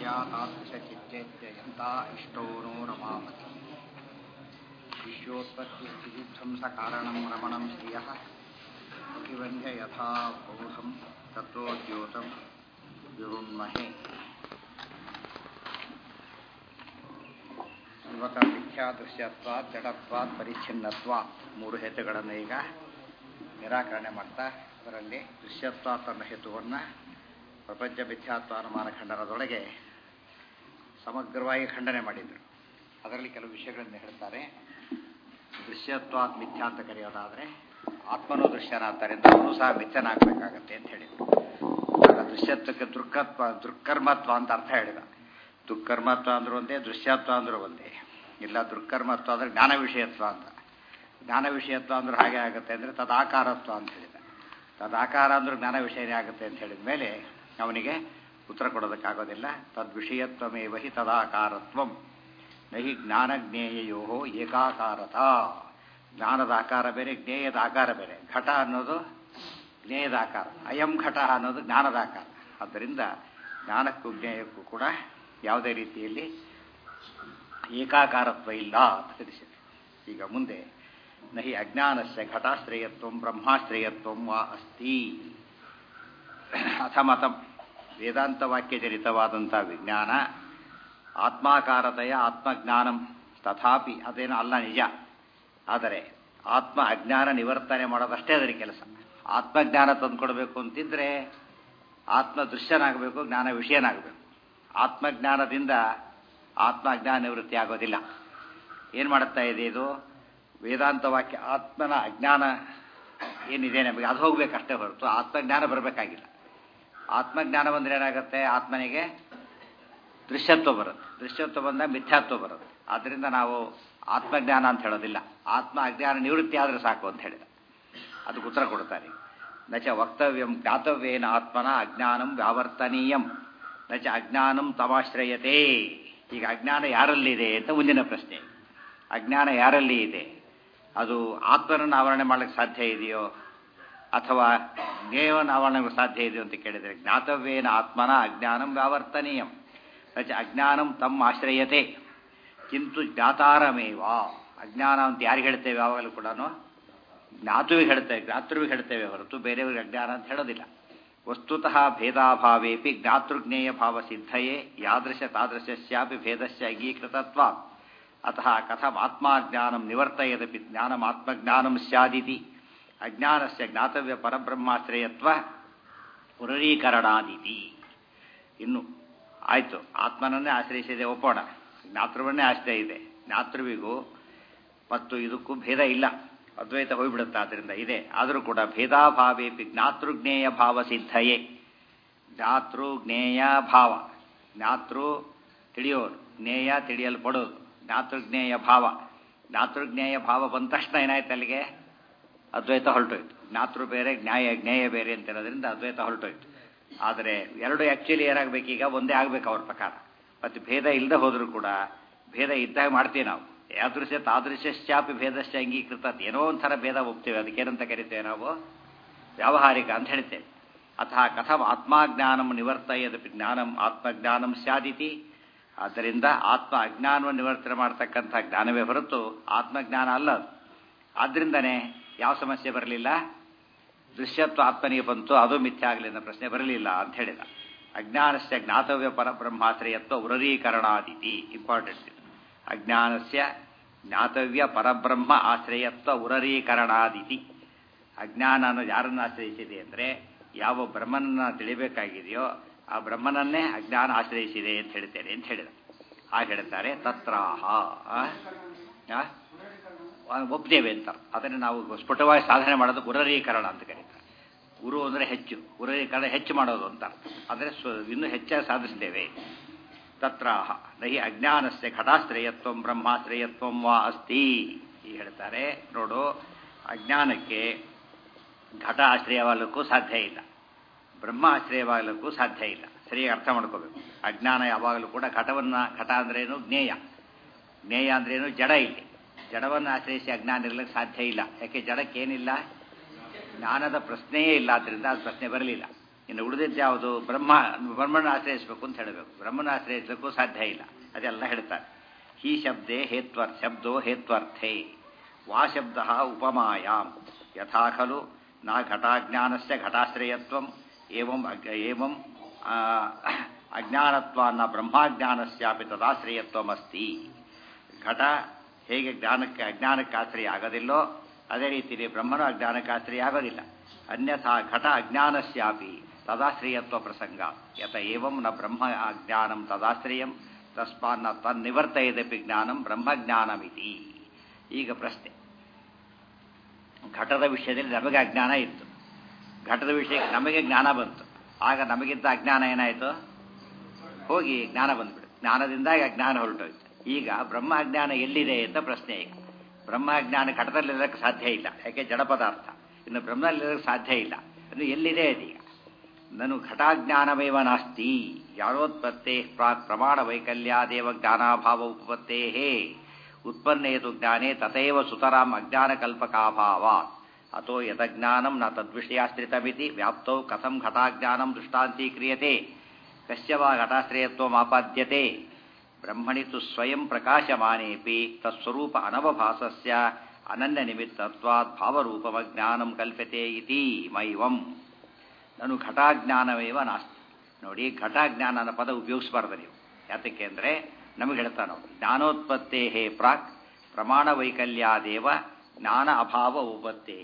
तादृशचित्तेत्ययन्ता इष्टो no रमामति शिष्योत्पत्तिस्थितिध्वंसकारणं रमणं श्रियः अभिवन्य यथा बौधं तत्त्वोद्योतं विरुन्महे ಯುವಕ ಮಿಥ್ಯಾದೃಶ್ಯತ್ವಾತ್ ಜಡತ್ವಾತ್ ಪರಿಚ್ಛಿನ್ನತ್ವಾತ್ ಮೂರು ಹೇತುಗಳನ್ನು ಈಗ ನಿರಾಕರಣೆ ಮಾಡ್ತಾ ಅದರಲ್ಲಿ ದೃಶ್ಯತ್ವಾತ್ ಅನ್ನೋ ಹೇತುವನ್ನು ಪ್ರಪಂಚ ಮಿಥ್ಯಾತ್ವಾನುಮಾನ ಖಂಡನದೊಳಗೆ ಸಮಗ್ರವಾಗಿ ಖಂಡನೆ ಮಾಡಿದರು ಅದರಲ್ಲಿ ಕೆಲವು ವಿಷಯಗಳನ್ನು ಹೇಳ್ತಾರೆ ದೃಶ್ಯತ್ವಾತ್ ಮಿಥ್ಯಾ ಅಂತ ಕರೆಯೋದಾದರೆ ಆತ್ಮನೂ ದೃಶ್ಯನಾಗ್ತಾರೆ ಅವನು ಸಹ ಮಿಥ್ಯನಾಗಬೇಕಾಗತ್ತೆ ಅಂತ ಹೇಳಿದರು ಆಗ ದೃಶ್ಯತ್ವಕ್ಕೆ ದುರ್ಕತ್ವ ದುರ್ಕರ್ಮತ್ವ ಅಂತ ಅರ್ಥ ಹೇಳಿದ ದುಃಕರ್ಮತ್ವ ಅಂದ್ರೂ ಒಂದೇ ದೃಶ್ಯತ್ವ ಅಂದ್ರೂ ಒಂದೇ ಇಲ್ಲ ದುರ್ಕರ್ಮತ್ವ ಅಂದರೆ ಜ್ಞಾನ ವಿಷಯತ್ವ ಅಂತ ಜ್ಞಾನ ವಿಷಯತ್ವ ಅಂದ್ರೆ ಹಾಗೆ ಆಗುತ್ತೆ ಅಂದರೆ ತದಾಕಾರತ್ವ ಅಂತ ಹೇಳಿದ ತದಾಕಾರ ಅಂದ್ರೆ ಜ್ಞಾನ ವಿಷಯನೇ ಆಗುತ್ತೆ ಅಂತ ಹೇಳಿದ ಮೇಲೆ ಅವನಿಗೆ ಉತ್ತರ ಕೊಡೋದಕ್ಕಾಗೋದಿಲ್ಲ ತದ್ವಿಷಯತ್ವಮೇವ ಹಿ ತದಾಕಾರತ್ವಂ ನಹಿ ಜ್ಞಾನ ಜ್ಞೇಯೋ ಏಕಾಕಾರತ ಜ್ಞಾನದ ಆಕಾರ ಬೇರೆ ಜ್ಞೇಯದ ಆಕಾರ ಬೇರೆ ಘಟ ಅನ್ನೋದು ಜ್ಞೇಯದ ಆಕಾರ ಅಯಂ ಘಟ ಅನ್ನೋದು ಜ್ಞಾನದ ಆಕಾರ ಆದ್ದರಿಂದ ಜ್ಞಾನಕ್ಕೂ ಜ್ಞೇಯಕ್ಕೂ ಕೂಡ ಯಾವುದೇ ರೀತಿಯಲ್ಲಿ ಏಕಾಕಾರತ್ವ ಇಲ್ಲ ಅಂತ ತಿಳಿಸಿದೆ ಈಗ ಮುಂದೆ ನಹಿ ಅಜ್ಞಾನಸ್ಯ ಘಟಾಶ್ರಯತ್ವ ಬ್ರಹ್ಮಾಶ್ರಯತ್ವ ವಾ ಅಸ್ತಿ ಅಥಮತಂ ವೇದಾಂತ ವಾಕ್ಯಜನಿತವಾದಂಥ ವಿಜ್ಞಾನ ಆತ್ಮಾಕಾರತೆಯ ಆತ್ಮಜ್ಞಾನಂ ತಥಾಪಿ ಅದೇನೋ ಅಲ್ಲ ನಿಜ ಆದರೆ ಆತ್ಮ ಅಜ್ಞಾನ ನಿವರ್ತನೆ ಮಾಡೋದಷ್ಟೇ ಅದರ ಕೆಲಸ ಆತ್ಮಜ್ಞಾನ ತಂದುಕೊಡ್ಬೇಕು ಅಂತಿದ್ರೆ ಆತ್ಮ ದೃಶ್ಯನಾಗಬೇಕು ಜ್ಞಾನ ವಿಷಯನಾಗಬೇಕು ಆತ್ಮಜ್ಞಾನದಿಂದ ಆತ್ಮ ಅಜ್ಞಾನ ನಿವೃತ್ತಿ ಆಗೋದಿಲ್ಲ ಏನು ಮಾಡುತ್ತಾ ಇದೆ ಇದು ವೇದಾಂತ ವಾಕ್ಯ ಆತ್ಮನ ಅಜ್ಞಾನ ಏನಿದೆ ನಮಗೆ ಅದು ಹೋಗ್ಬೇಕಷ್ಟೇ ಹೊರತು ಆತ್ಮಜ್ಞಾನ ಬರಬೇಕಾಗಿಲ್ಲ ಆತ್ಮಜ್ಞಾನ ಬಂದರೆ ಏನಾಗುತ್ತೆ ಆತ್ಮನಿಗೆ ದೃಶ್ಯತ್ವ ಬರುತ್ತೆ ದೃಶ್ಯತ್ವ ಬಂದಾಗ ಮಿಥ್ಯಾತ್ವ ಬರುತ್ತೆ ಆದ್ದರಿಂದ ನಾವು ಆತ್ಮಜ್ಞಾನ ಅಂತ ಹೇಳೋದಿಲ್ಲ ಆತ್ಮ ಅಜ್ಞಾನ ನಿವೃತ್ತಿ ಆದರೆ ಸಾಕು ಅಂತ ಹೇಳಿದ ಅದಕ್ಕೆ ಉತ್ತರ ಕೊಡ್ತಾರೆ ನಚ ವಕ್ತವ್ಯಂ ಜ್ಞಾತವ್ಯೇನ ಆತ್ಮನ ಅಜ್ಞಾನಂ ವ್ಯಾವರ್ತನೀಯಂ ನಚ ಅಜ್ಞಾನಂ ತಮಾಶ್ರಯತೆ ಈಗ ಅಜ್ಞಾನ ಯಾರಲ್ಲಿದೆ ಅಂತ ಮುಂದಿನ ಪ್ರಶ್ನೆ ಅಜ್ಞಾನ ಯಾರಲ್ಲಿ ಇದೆ ಅದು ಆತ್ಮನನ್ನು ಆವರಣೆ ಮಾಡಲಿಕ್ಕೆ ಸಾಧ್ಯ ಇದೆಯೋ ಅಥವಾ ಜ್ಞೇಯವನ್ನು ಆವರಣೆ ಸಾಧ್ಯ ಇದೆಯೋ ಅಂತ ಕೇಳಿದರೆ ಜ್ಞಾತವ್ಯೇನ ಆತ್ಮನ ಅಜ್ಞಾನಂ ವ್ಯಾವರ್ತನೀಯಂ ನಚ ಅಜ್ಞಾನಂ ತಮ್ಮ ಆಶ್ರಯತೆ ಕಿಂತು ಜ್ಞಾತಾರಮೇವ ಅಜ್ಞಾನ ಅಂತ ಯಾರಿಗೆ ಹೇಳ್ತೇವೆ ಯಾವಾಗಲೂ ಕೂಡ ಜ್ಞಾತುವಿಗೆ ಹೇಳ್ತೇವೆ ಜ್ಞಾತೃವಿಗೆ ಹೇಳ್ತೇವೆ ಹೊರತು ಬೇರೆಯವ್ರಿಗೆ ಅಜ್ಞಾನ ಅಂತ ಹೇಳೋದಿಲ್ಲ ವಸ್ತುತಃ ಭೇದಾಭಾವೇಪಿ ಜ್ಞಾತೃಜ್ಞೇಯ ಭಾವ ಸಿದ್ಧಯೇ ಯಾದೃಶ ತಾದೃಶ್ಯಾಪಿ ಭೇದಸ್ಯ ಅಂಗೀಕೃತತ್ವ ಅತಃ ಕಥಂ ಆತ್ಮಾಜ್ಞಾನಂ ನಿವರ್ತಯದಪಿ ಜ್ಞಾನಂ ಆತ್ಮಜ್ಞಾನಂ ಸ್ಯಾದಿತಿ ಅಜ್ಞಾನಸ್ಯ ಜ್ಞಾತವ್ಯ ಪರಬ್ರಹ್ಮಾಶ್ರಯತ್ವ ಪುನರೀಕರಣಾದಿತಿ ಇನ್ನು ಆಯಿತು ಆತ್ಮನನ್ನೇ ಆಶ್ರಯಿಸಿದೆ ಒಪ್ಪೋಣ ಜ್ಞಾತೃವನ್ನೇ ಆಶ್ರಯ ಇದೆ ಜ್ಞಾತೃವಿಗೂ ಮತ್ತು ಇದಕ್ಕೂ ಭೇದ ಇಲ್ಲ ಅದ್ವೈತ ಹೋಗ್ಬಿಡುತ್ತೆ ಆದ್ದರಿಂದ ಇದೆ ಆದರೂ ಕೂಡ ಭೇದಾಭಾವೇಪಿ ಜ್ಞಾತೃಜ್ಞೇಯ ಭಾವ ಸಿದ್ಧಯೇ ಜ್ಞಾತೃ ಜ್ಞೇಯ ಭಾವ ಜ್ಞಾತೃ ತಿಳಿಯೋರು ಜ್ಞೇಯ ತಿಳಿಯಲ್ಪಡೋದು ಜ್ಞಾತೃಜ್ಞೇಯ ಭಾವ ಜ್ಞಾತೃಜ್ಞೇಯ ಭಾವ ಬಂದ ತಕ್ಷಣ ಏನಾಯ್ತು ಅಲ್ಲಿಗೆ ಅದ್ವೈತ ಹೊರಟೋಯ್ತು ಜ್ಞಾತೃ ಬೇರೆ ಜ್ಞಾಯ ಜ್ಞೇಯ ಬೇರೆ ಅಂತ ಇರೋದ್ರಿಂದ ಅದ್ವೈತ ಹೊರಟೋಯ್ತು ಆದರೆ ಎರಡು ಆ್ಯಕ್ಚುಲಿ ಏನಾಗಬೇಕೀಗ ಒಂದೇ ಆಗಬೇಕು ಅವ್ರ ಪ್ರಕಾರ ಮತ್ತು ಭೇದ ಇಲ್ಲದೆ ಹೋದರೂ ಕೂಡ ಭೇದ ಇದ್ದಾಗ ಮಾಡ್ತೀವಿ ನಾವು ಯಾದೃಶ್ಯ ತಾದೃಶ್ಯಾಪಿ ಭೇದಶ್ಚ ಅಂಗೀಕೃತ ಏನೋ ಒಂಥರ ಭೇದ ಒಪ್ತೇವೆ ಅದಕ್ಕೇನಂತ ಕರಿತೇವೆ ನಾವು ವ್ಯಾವಹಾರಿಕ ಅಂತ ಹೇಳ್ತೇವೆ ಅಥವಾ ಕಥಂ ಆತ್ಮಾಜ್ಞಾನಂ ನಿವರ್ತಯದ ಜ್ಞಾನಂ ಆತ್ಮಜ್ಞಾನಂ ಸ್ಯಾದಿತಿ ಆದ್ದರಿಂದ ಆತ್ಮ ಅಜ್ಞಾನವನ್ನು ನಿವರ್ತನೆ ಮಾಡ್ತಕ್ಕಂಥ ಜ್ಞಾನವೇ ಹೊರತು ಆತ್ಮಜ್ಞಾನ ಅಲ್ಲ ಆದ್ದರಿಂದನೇ ಯಾವ ಸಮಸ್ಯೆ ಬರಲಿಲ್ಲ ದೃಶ್ಯತ್ವ ಆತ್ಮನಿಗೆ ಬಂತು ಅದು ಮಿಥ್ಯ ಆಗಲಿ ಅನ್ನೋ ಪ್ರಶ್ನೆ ಬರಲಿಲ್ಲ ಅಂತ ಹೇಳಿದ ಅಜ್ಞಾನಸ್ಯ ಜ್ಞಾತವ್ಯ ಪರಬ್ರಹ್ಮಾಶ್ರಯತ್ವ ಉರರೀಕರಣಾದಿತಿ ಇಂಪಾರ್ಟೆಂಟ್ ಅಜ್ಞಾನಸ್ಯ ಜ್ಞಾತವ್ಯ ಪರಬ್ರಹ್ಮ ಆಶ್ರಯತ್ವ ಉರರೀಕರಣಾದಿತಿ ಅಜ್ಞಾನ ಅನ್ನೋದು ಯಾರನ್ನು ಆಶ್ರಯಿಸಿದೆ ಅಂದರೆ ಯಾವ ಬ್ರಹ್ಮನನ್ನ ತಿಳಿಬೇಕಾಗಿದೆಯೋ ಆ ಬ್ರಹ್ಮನನ್ನೇ ಅಜ್ಞಾನ ಆಶ್ರಯಿಸಿದೆ ಅಂತ ಹೇಳ್ತೇನೆ ಅಂತ ಹೇಳಿದ ಹಾಗೆ ಹೇಳ್ತಾರೆ ತತ್ರಾಹ ಒಪ್ತೇವೆ ಅಂತ ಅದನ್ನು ನಾವು ಸ್ಫುಟವಾಗಿ ಸಾಧನೆ ಮಾಡೋದು ಉರರೀಕರಣ ಅಂತ ಕರೀತಾರೆ ಗುರು ಅಂದರೆ ಹೆಚ್ಚು ಉರರೀಕರಣ ಹೆಚ್ಚು ಮಾಡೋದು ಅಂತ ಅಂದರೆ ಸ್ವ ಇನ್ನೂ ಹೆಚ್ಚಾಗಿ ಸಾಧಿಸ್ತೇವೆ ತತ್ರಾಹ ನಹಿ ಅಜ್ಞಾನಸ್ಯ ಘಟಾಶ್ರಯತ್ವ ಬ್ರಹ್ಮಾಶ್ರಯತ್ವ ವಾ ಅಸ್ತಿ ಈ ಹೇಳ್ತಾರೆ ನೋಡು ಅಜ್ಞಾನಕ್ಕೆ ಘಟ ಆಶ್ರಯವಾಗಲಿಕ್ಕೂ ಸಾಧ್ಯ ಇಲ್ಲ ಬ್ರಹ್ಮ ಆಶ್ರಯವಾಗಲಿಕ್ಕೂ ಸಾಧ್ಯ ಇಲ್ಲ ಸರಿಯಾಗಿ ಅರ್ಥ ಮಾಡ್ಕೋಬೇಕು ಅಜ್ಞಾನ ಯಾವಾಗಲೂ ಕೂಡ ಘಟವನ್ನು ಘಟ ಅಂದ್ರೇನು ಜ್ಞೇಯ ಜ್ಞೇಯ ಅಂದ್ರೇನು ಜಡ ಇಲ್ಲಿ ಜಡವನ್ನು ಆಶ್ರಯಿಸಿ ಅಜ್ಞಾನ ಇರಲಿಕ್ಕೆ ಸಾಧ್ಯ ಇಲ್ಲ ಯಾಕೆ ಜಡಕ್ಕೇನಿಲ್ಲ ಜ್ಞಾನದ ಪ್ರಶ್ನೆಯೇ ಇಲ್ಲ ಆದ್ದರಿಂದ ಅದು ಪ್ರಶ್ನೆ ಬರಲಿಲ್ಲ ಇನ್ನು ಉಳಿದಿದ್ದು ಯಾವುದು ಬ್ರಹ್ಮ ಬ್ರಹ್ಮನ ಆಶ್ರಯಿಸಬೇಕು ಅಂತ ಹೇಳಬೇಕು ಬ್ರಹ್ಮನ ಆಶ್ರಯಿಸಲಿಕ್ಕೂ ಸಾಧ್ಯ ಇಲ್ಲ ಅದೆಲ್ಲ ಹೇಳ್ತಾರೆ ಹಿ ಶಬ್ದೇ ಹೇತ್ವರ್ ಶಬ್ದೋ ಹೇತ್ವರ್ಥೇ ವಾ ಶಬ್ದ ಉಪಮಾಯಾಮ್ ಯಥಾ ಖಲು ನಾ ಘಟಾಜ್ಞಾನಸ್ಯ ಘಟಾಶ್ರಯತ್ವಂ ಏವಂ ಅಗ್- ಏವಂ ಆ, ಅಜ್ಞಾನತ್ವಾನ್ನ ಬ್ರಹ್ಮಾಜ್ಞಾನಸ್ಯಾಪಿ ತದಾಶ್ರಯತ್ವಮಸ್ತಿ ಘಟ ಹೇಗೆ ಜ್ಞಾನಕ್ಕೆ ಅಜ್ಞಾನಕ್ಕೆ ಆಶ್ರಯ ಆಗೋದಿಲ್ಲೋ ಅದೇ ರೀತಿಯಲ್ಲಿ ಬ್ರಹ್ಮನು ಅಜ್ಞಾನಕ್ಕೆ ಆಶ್ರಯ ಆಗೋದಿಲ್ಲ ಅನ್ಯಥಾ ಘಟ ಅಜ್ಞಾನಸ್ಯಾಪಿ ತದಾಶ್ರಯತ್ವ ಪ್ರಸಂಗ ಯತ ಏವಂ ನ ಬ್ರಹ್ಮ ಅಜ್ಞಾನಂ ತದಾಶ್ರಯಂ ತಸ್ಮಾನ್ನ ತನ್ನಿವರ್ತಯದಪಿ ಜ್ಞಾನಂ ಬ್ರಹ್ಮಜ್ಞಾನಮಿತಿ ಈಗ ಪ್ರಶ್ನೆ ಘಟದ ವಿಷಯದಲ್ಲಿ ನಮಗೆ ಅಜ್ಞಾನ ಇತ್ತು ಘಟದ ವಿಷಯಕ್ಕೆ ನಮಗೆ ಜ್ಞಾನ ಬಂತು ಆಗ ನಮಗಿಂತ ಅಜ್ಞಾನ ಏನಾಯಿತು ಹೋಗಿ ಜ್ಞಾನ ಬಂದ್ಬಿಡು ಜ್ಞಾನದಿಂದಾಗಿ ಅಜ್ಞಾನ ಹೊರಟೋಯ್ತು ಈಗ ಬ್ರಹ್ಮ ಅಜ್ಞಾನ ಎಲ್ಲಿದೆ ಅಂತ ಪ್ರಶ್ನೆ ಈಗ ಬ್ರಹ್ಮ ಅಜ್ಞಾನ ಘಟದಲ್ಲಿರೋಕ್ಕೆ ಸಾಧ್ಯ ಇಲ್ಲ ಯಾಕೆ ಜಡ ಪದಾರ್ಥ ಇನ್ನು ಬ್ರಹ್ಮದಲ್ಲಿರೋಕ್ಕೆ ಸಾಧ್ಯ ಇಲ್ಲ ಇನ್ನು ಎಲ್ಲಿದೆ ಅದೀಗ ನನು ಘಟಾಜ್ಞಾನಮೇವ ನಾಸ್ತಿ ಯಾರೋತ್ಪತ್ತೇ ಪ್ರಾಕ್ ಪ್ರಮಾಣ ವೈಕಲ್ಯಾದೇವ ಜ್ಞಾನಾಭಾವ ಉಪಪತ್ತೇ ಉತ್ಪನ್ನೇತು ಜ್ಞಾನೇ ತಥೈವ ಸುತರಾಂ ಅಜ್ಞಾನಕಲ್ಪಕಾಭಾವಾತ್ ಅತೋ ಯತಜ್ಞಾನಂ ನ ತದ್ವಿಷಯಾಶ್ರಿತಮಿತಿ ವ್ಯಾಪ್ತೌ ಕಥಂ ಘಟಾಜ್ಞಾನಂ ದೃಷ್ಟಾಂತೀಕ್ರಿಯತೆ ಕಸ್ಯ ವಾ ಘಟಾಶ್ರಯತ್ವಮಾಪಾದ್ಯತೆ ಬ್ರಹ್ಮಣಿ ತು ಸ್ವಯಂ ಪ್ರಕಾಶಮಾನೇಪಿ ತತ್ಸ್ವರೂಪ ಅನವಭಾಸಸ್ಯ ಅನನ್ಯ ನಿಮಿತ್ತತ್ವಾತ್ ಭಾವರೂಪಮಜ್ಞಾನಂ ಕಲ್ಪ್ಯತೆ ಇತಿ ಮೈವಂ ನಾನು ಘಟಾಜ್ಞಾನವೇವ ನಾಸ್ತಿ ನೋಡಿ ಘಟಾಜ್ಞಾನ ಅನ್ನೋ ಪದ ಉಪಯೋಗಿಸಬಾರ್ದು ನೀವು ಯಾತಕ್ಕೆ ಅಂದರೆ ನಮಗೆ ಹೇಳ್ತಾನೆ ನಾವು ಜ್ಞಾನೋತ್ಪತ್ತೇ ಹೇ ಪ್ರಾಕ್ ಪ್ರಮಾಣ ವೈಕಲ್ಯಾದೇವ ಜ್ಞಾನ ಅಭಾವ ಉಪತ್ತೇ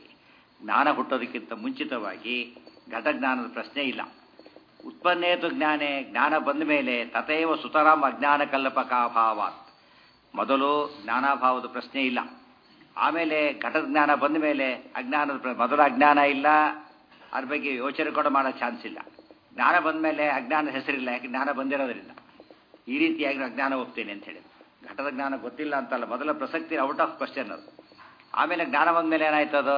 ಜ್ಞಾನ ಹುಟ್ಟೋದಕ್ಕಿಂತ ಮುಂಚಿತವಾಗಿ ಘಟಜ್ಞಾನದ ಪ್ರಶ್ನೆ ಇಲ್ಲ ಉತ್ಪನ್ನೇತು ಜ್ಞಾನೇ ಜ್ಞಾನ ಬಂದ ಮೇಲೆ ತಥೈವ ಸುತರಾಂ ಅಜ್ಞಾನ ಕಲ್ಪಕಾಭಾವಾತ್ ಮೊದಲು ಜ್ಞಾನಾಭಾವದ ಪ್ರಶ್ನೆ ಇಲ್ಲ ಆಮೇಲೆ ಘಟದ ಜ್ಞಾನ ಬಂದ ಮೇಲೆ ಅಜ್ಞಾನದ ಪ್ರ- ಮೊದಲು ಅಜ್ಞಾನ ಇಲ್ಲ ಅದ್ರ ಬಗ್ಗೆ ಯೋಚನೆ ಕೂಡ ಮಾಡೋ ಚಾನ್ಸ್ ಇಲ್ಲ ಜ್ಞಾನ ಬಂದ ಮೇಲೆ ಅಜ್ಞಾನದ ಹೆಸರಿಲ್ಲ ಯಾಕೆ ಜ್ಞಾನ ಬಂದಿರೋದ್ರಿಂದ ಈ ರೀತಿಯಾಗಿ ನಾನು ಅಜ್ಞಾನ ಒಪ್ತೇನೆ ಅಂತ ಹೇಳಿ ಘಟದ ಜ್ಞಾನ ಗೊತ್ತಿಲ್ಲ ಅಂತಲ್ಲ ಮೊದಲ ಪ್ರಸಕ್ತಿ ಔಟ್ ಆಫ್ ಕ್ವಶನ್ ಅದು ಆಮೇಲೆ ಜ್ಞಾನ ಬಂದ ಮೇಲೆ ಏನಾಯ್ತು ಅದು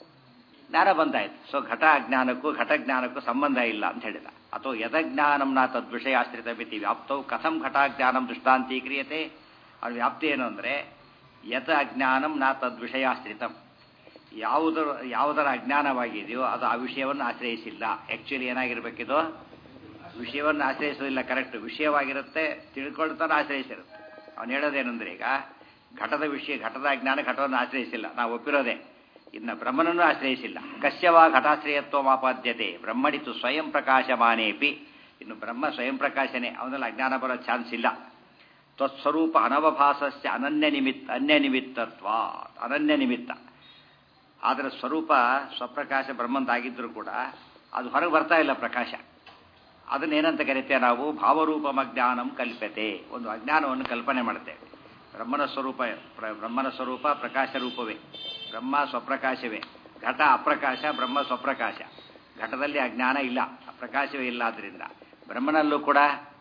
ಜ್ಞಾನ ಬಂದಾಯ್ತು ಸೊ ಘಟ ಅಜ್ಞಾನಕ್ಕೂ ಘಟ ಜ್ಞಾನಕ್ಕೂ ಸಂಬಂಧ ಇಲ್ಲ ಅಂತ ಹೇಳಿದ ಅಥವಾ ಯದಜ್ಞಾನಂ ನಾ ತದ್ವಿಷಯಾಶ್ರಿತ ಮಿತಿ ವ್ಯಾಪ್ತವು ಕಥಂ ಘಟಾಜ್ಞಾನಂ ದೃಷ್ಟಾಂತೀಕ್ರಿಯತೆ ಅವ್ರ ವ್ಯಾಪ್ತಿ ಏನು ಅಂದರೆ ಯತ ಅಜ್ಞಾನಂ ನಾ ತದ್ವಿಷಯಾಶ್ರಿತಂ ಯಾವುದರ ಯಾವುದರ ಅಜ್ಞಾನವಾಗಿದೆಯೋ ಅದು ಆ ವಿಷಯವನ್ನು ಆಶ್ರಯಿಸಿಲ್ಲ ಆ್ಯಕ್ಚುಲಿ ಏನಾಗಿರ್ಬೇಕಿದು ವಿಷಯವನ್ನು ಆಶ್ರಯಿಸೋದಿಲ್ಲ ಕರೆಕ್ಟ್ ವಿಷಯವಾಗಿರುತ್ತೆ ತಿಳ್ಕೊಳ್ತಾನೆ ಆಶ್ರಯಿಸಿರುತ್ತೆ ಅವನು ಹೇಳೋದೇನೆಂದ್ರೆ ಈಗ ಘಟದ ವಿಷಯ ಘಟದ ಅಜ್ಞಾನ ಘಟವನ್ನು ಆಶ್ರಯಿಸಿಲ್ಲ ನಾವು ಒಪ್ಪಿರೋದೇ ಇನ್ನು ಬ್ರಹ್ಮನನ್ನು ಆಶ್ರಯಿಸಿಲ್ಲ ಕಶ್ಯವ ಘಟಾಶ್ರಯತ್ವ ಮಾಪಾದ್ಯತೆ ಬ್ರಹ್ಮಣಿತು ಸ್ವಯಂ ಪ್ರಕಾಶಮಾನೇಪಿ ಇನ್ನು ಬ್ರಹ್ಮ ಸ್ವಯಂ ಪ್ರಕಾಶನೆ ಅವನಲ್ಲಿ ಅಜ್ಞಾನ ಬರೋ ಚಾನ್ಸ್ ಇಲ್ಲ ತ್ವತ್ಸ್ವರೂಪ ಅನವಭಾಸಸ್ಯ ಅನನ್ಯ ನಿಮಿತ್ತ ಅನ್ಯ ನಿಮಿತ್ತತ್ವ ಅನನ್ಯ ನಿಮಿತ್ತ ಅದರ ಸ್ವರೂಪ ಸ್ವಪ್ರಕಾಶ ಬ್ರಹ್ಮಂತಾಗಿದ್ದರೂ ಕೂಡ ಅದು ಹೊರಗೆ ಬರ್ತಾ ಇಲ್ಲ ಪ್ರಕಾಶ ಅದನ್ನೇನಂತ ಕರಿತೇವೆ ನಾವು ಭಾವರೂಪಮ ಜ್ಞಾನಂ ಕಲ್ಪತೆ ಒಂದು ಅಜ್ಞಾನವನ್ನು ಕಲ್ಪನೆ ಮಾಡ್ತೇವೆ ಬ್ರಹ್ಮನ ಸ್ವರೂಪ ಪ್ರ- ಬ್ರಹ್ಮನ ಸ್ವರೂಪ ಪ್ರಕಾಶ ರೂಪವೇ ಬ್ರಹ್ಮ ಸ್ವಪ್ರಕಾಶವೇ ಘಟ ಅಪ್ರಕಾಶ ಬ್ರಹ್ಮ ಸ್ವಪ್ರಕಾಶ ಘಟದಲ್ಲಿ ಅಜ್ಞಾನ ಇಲ್ಲ ಪ್ರಕಾಶವೇ ಇಲ್ಲ ಆದ್ದರಿಂದ ಬ್ರಹ್ಮನಲ್ಲೂ ಕೂಡ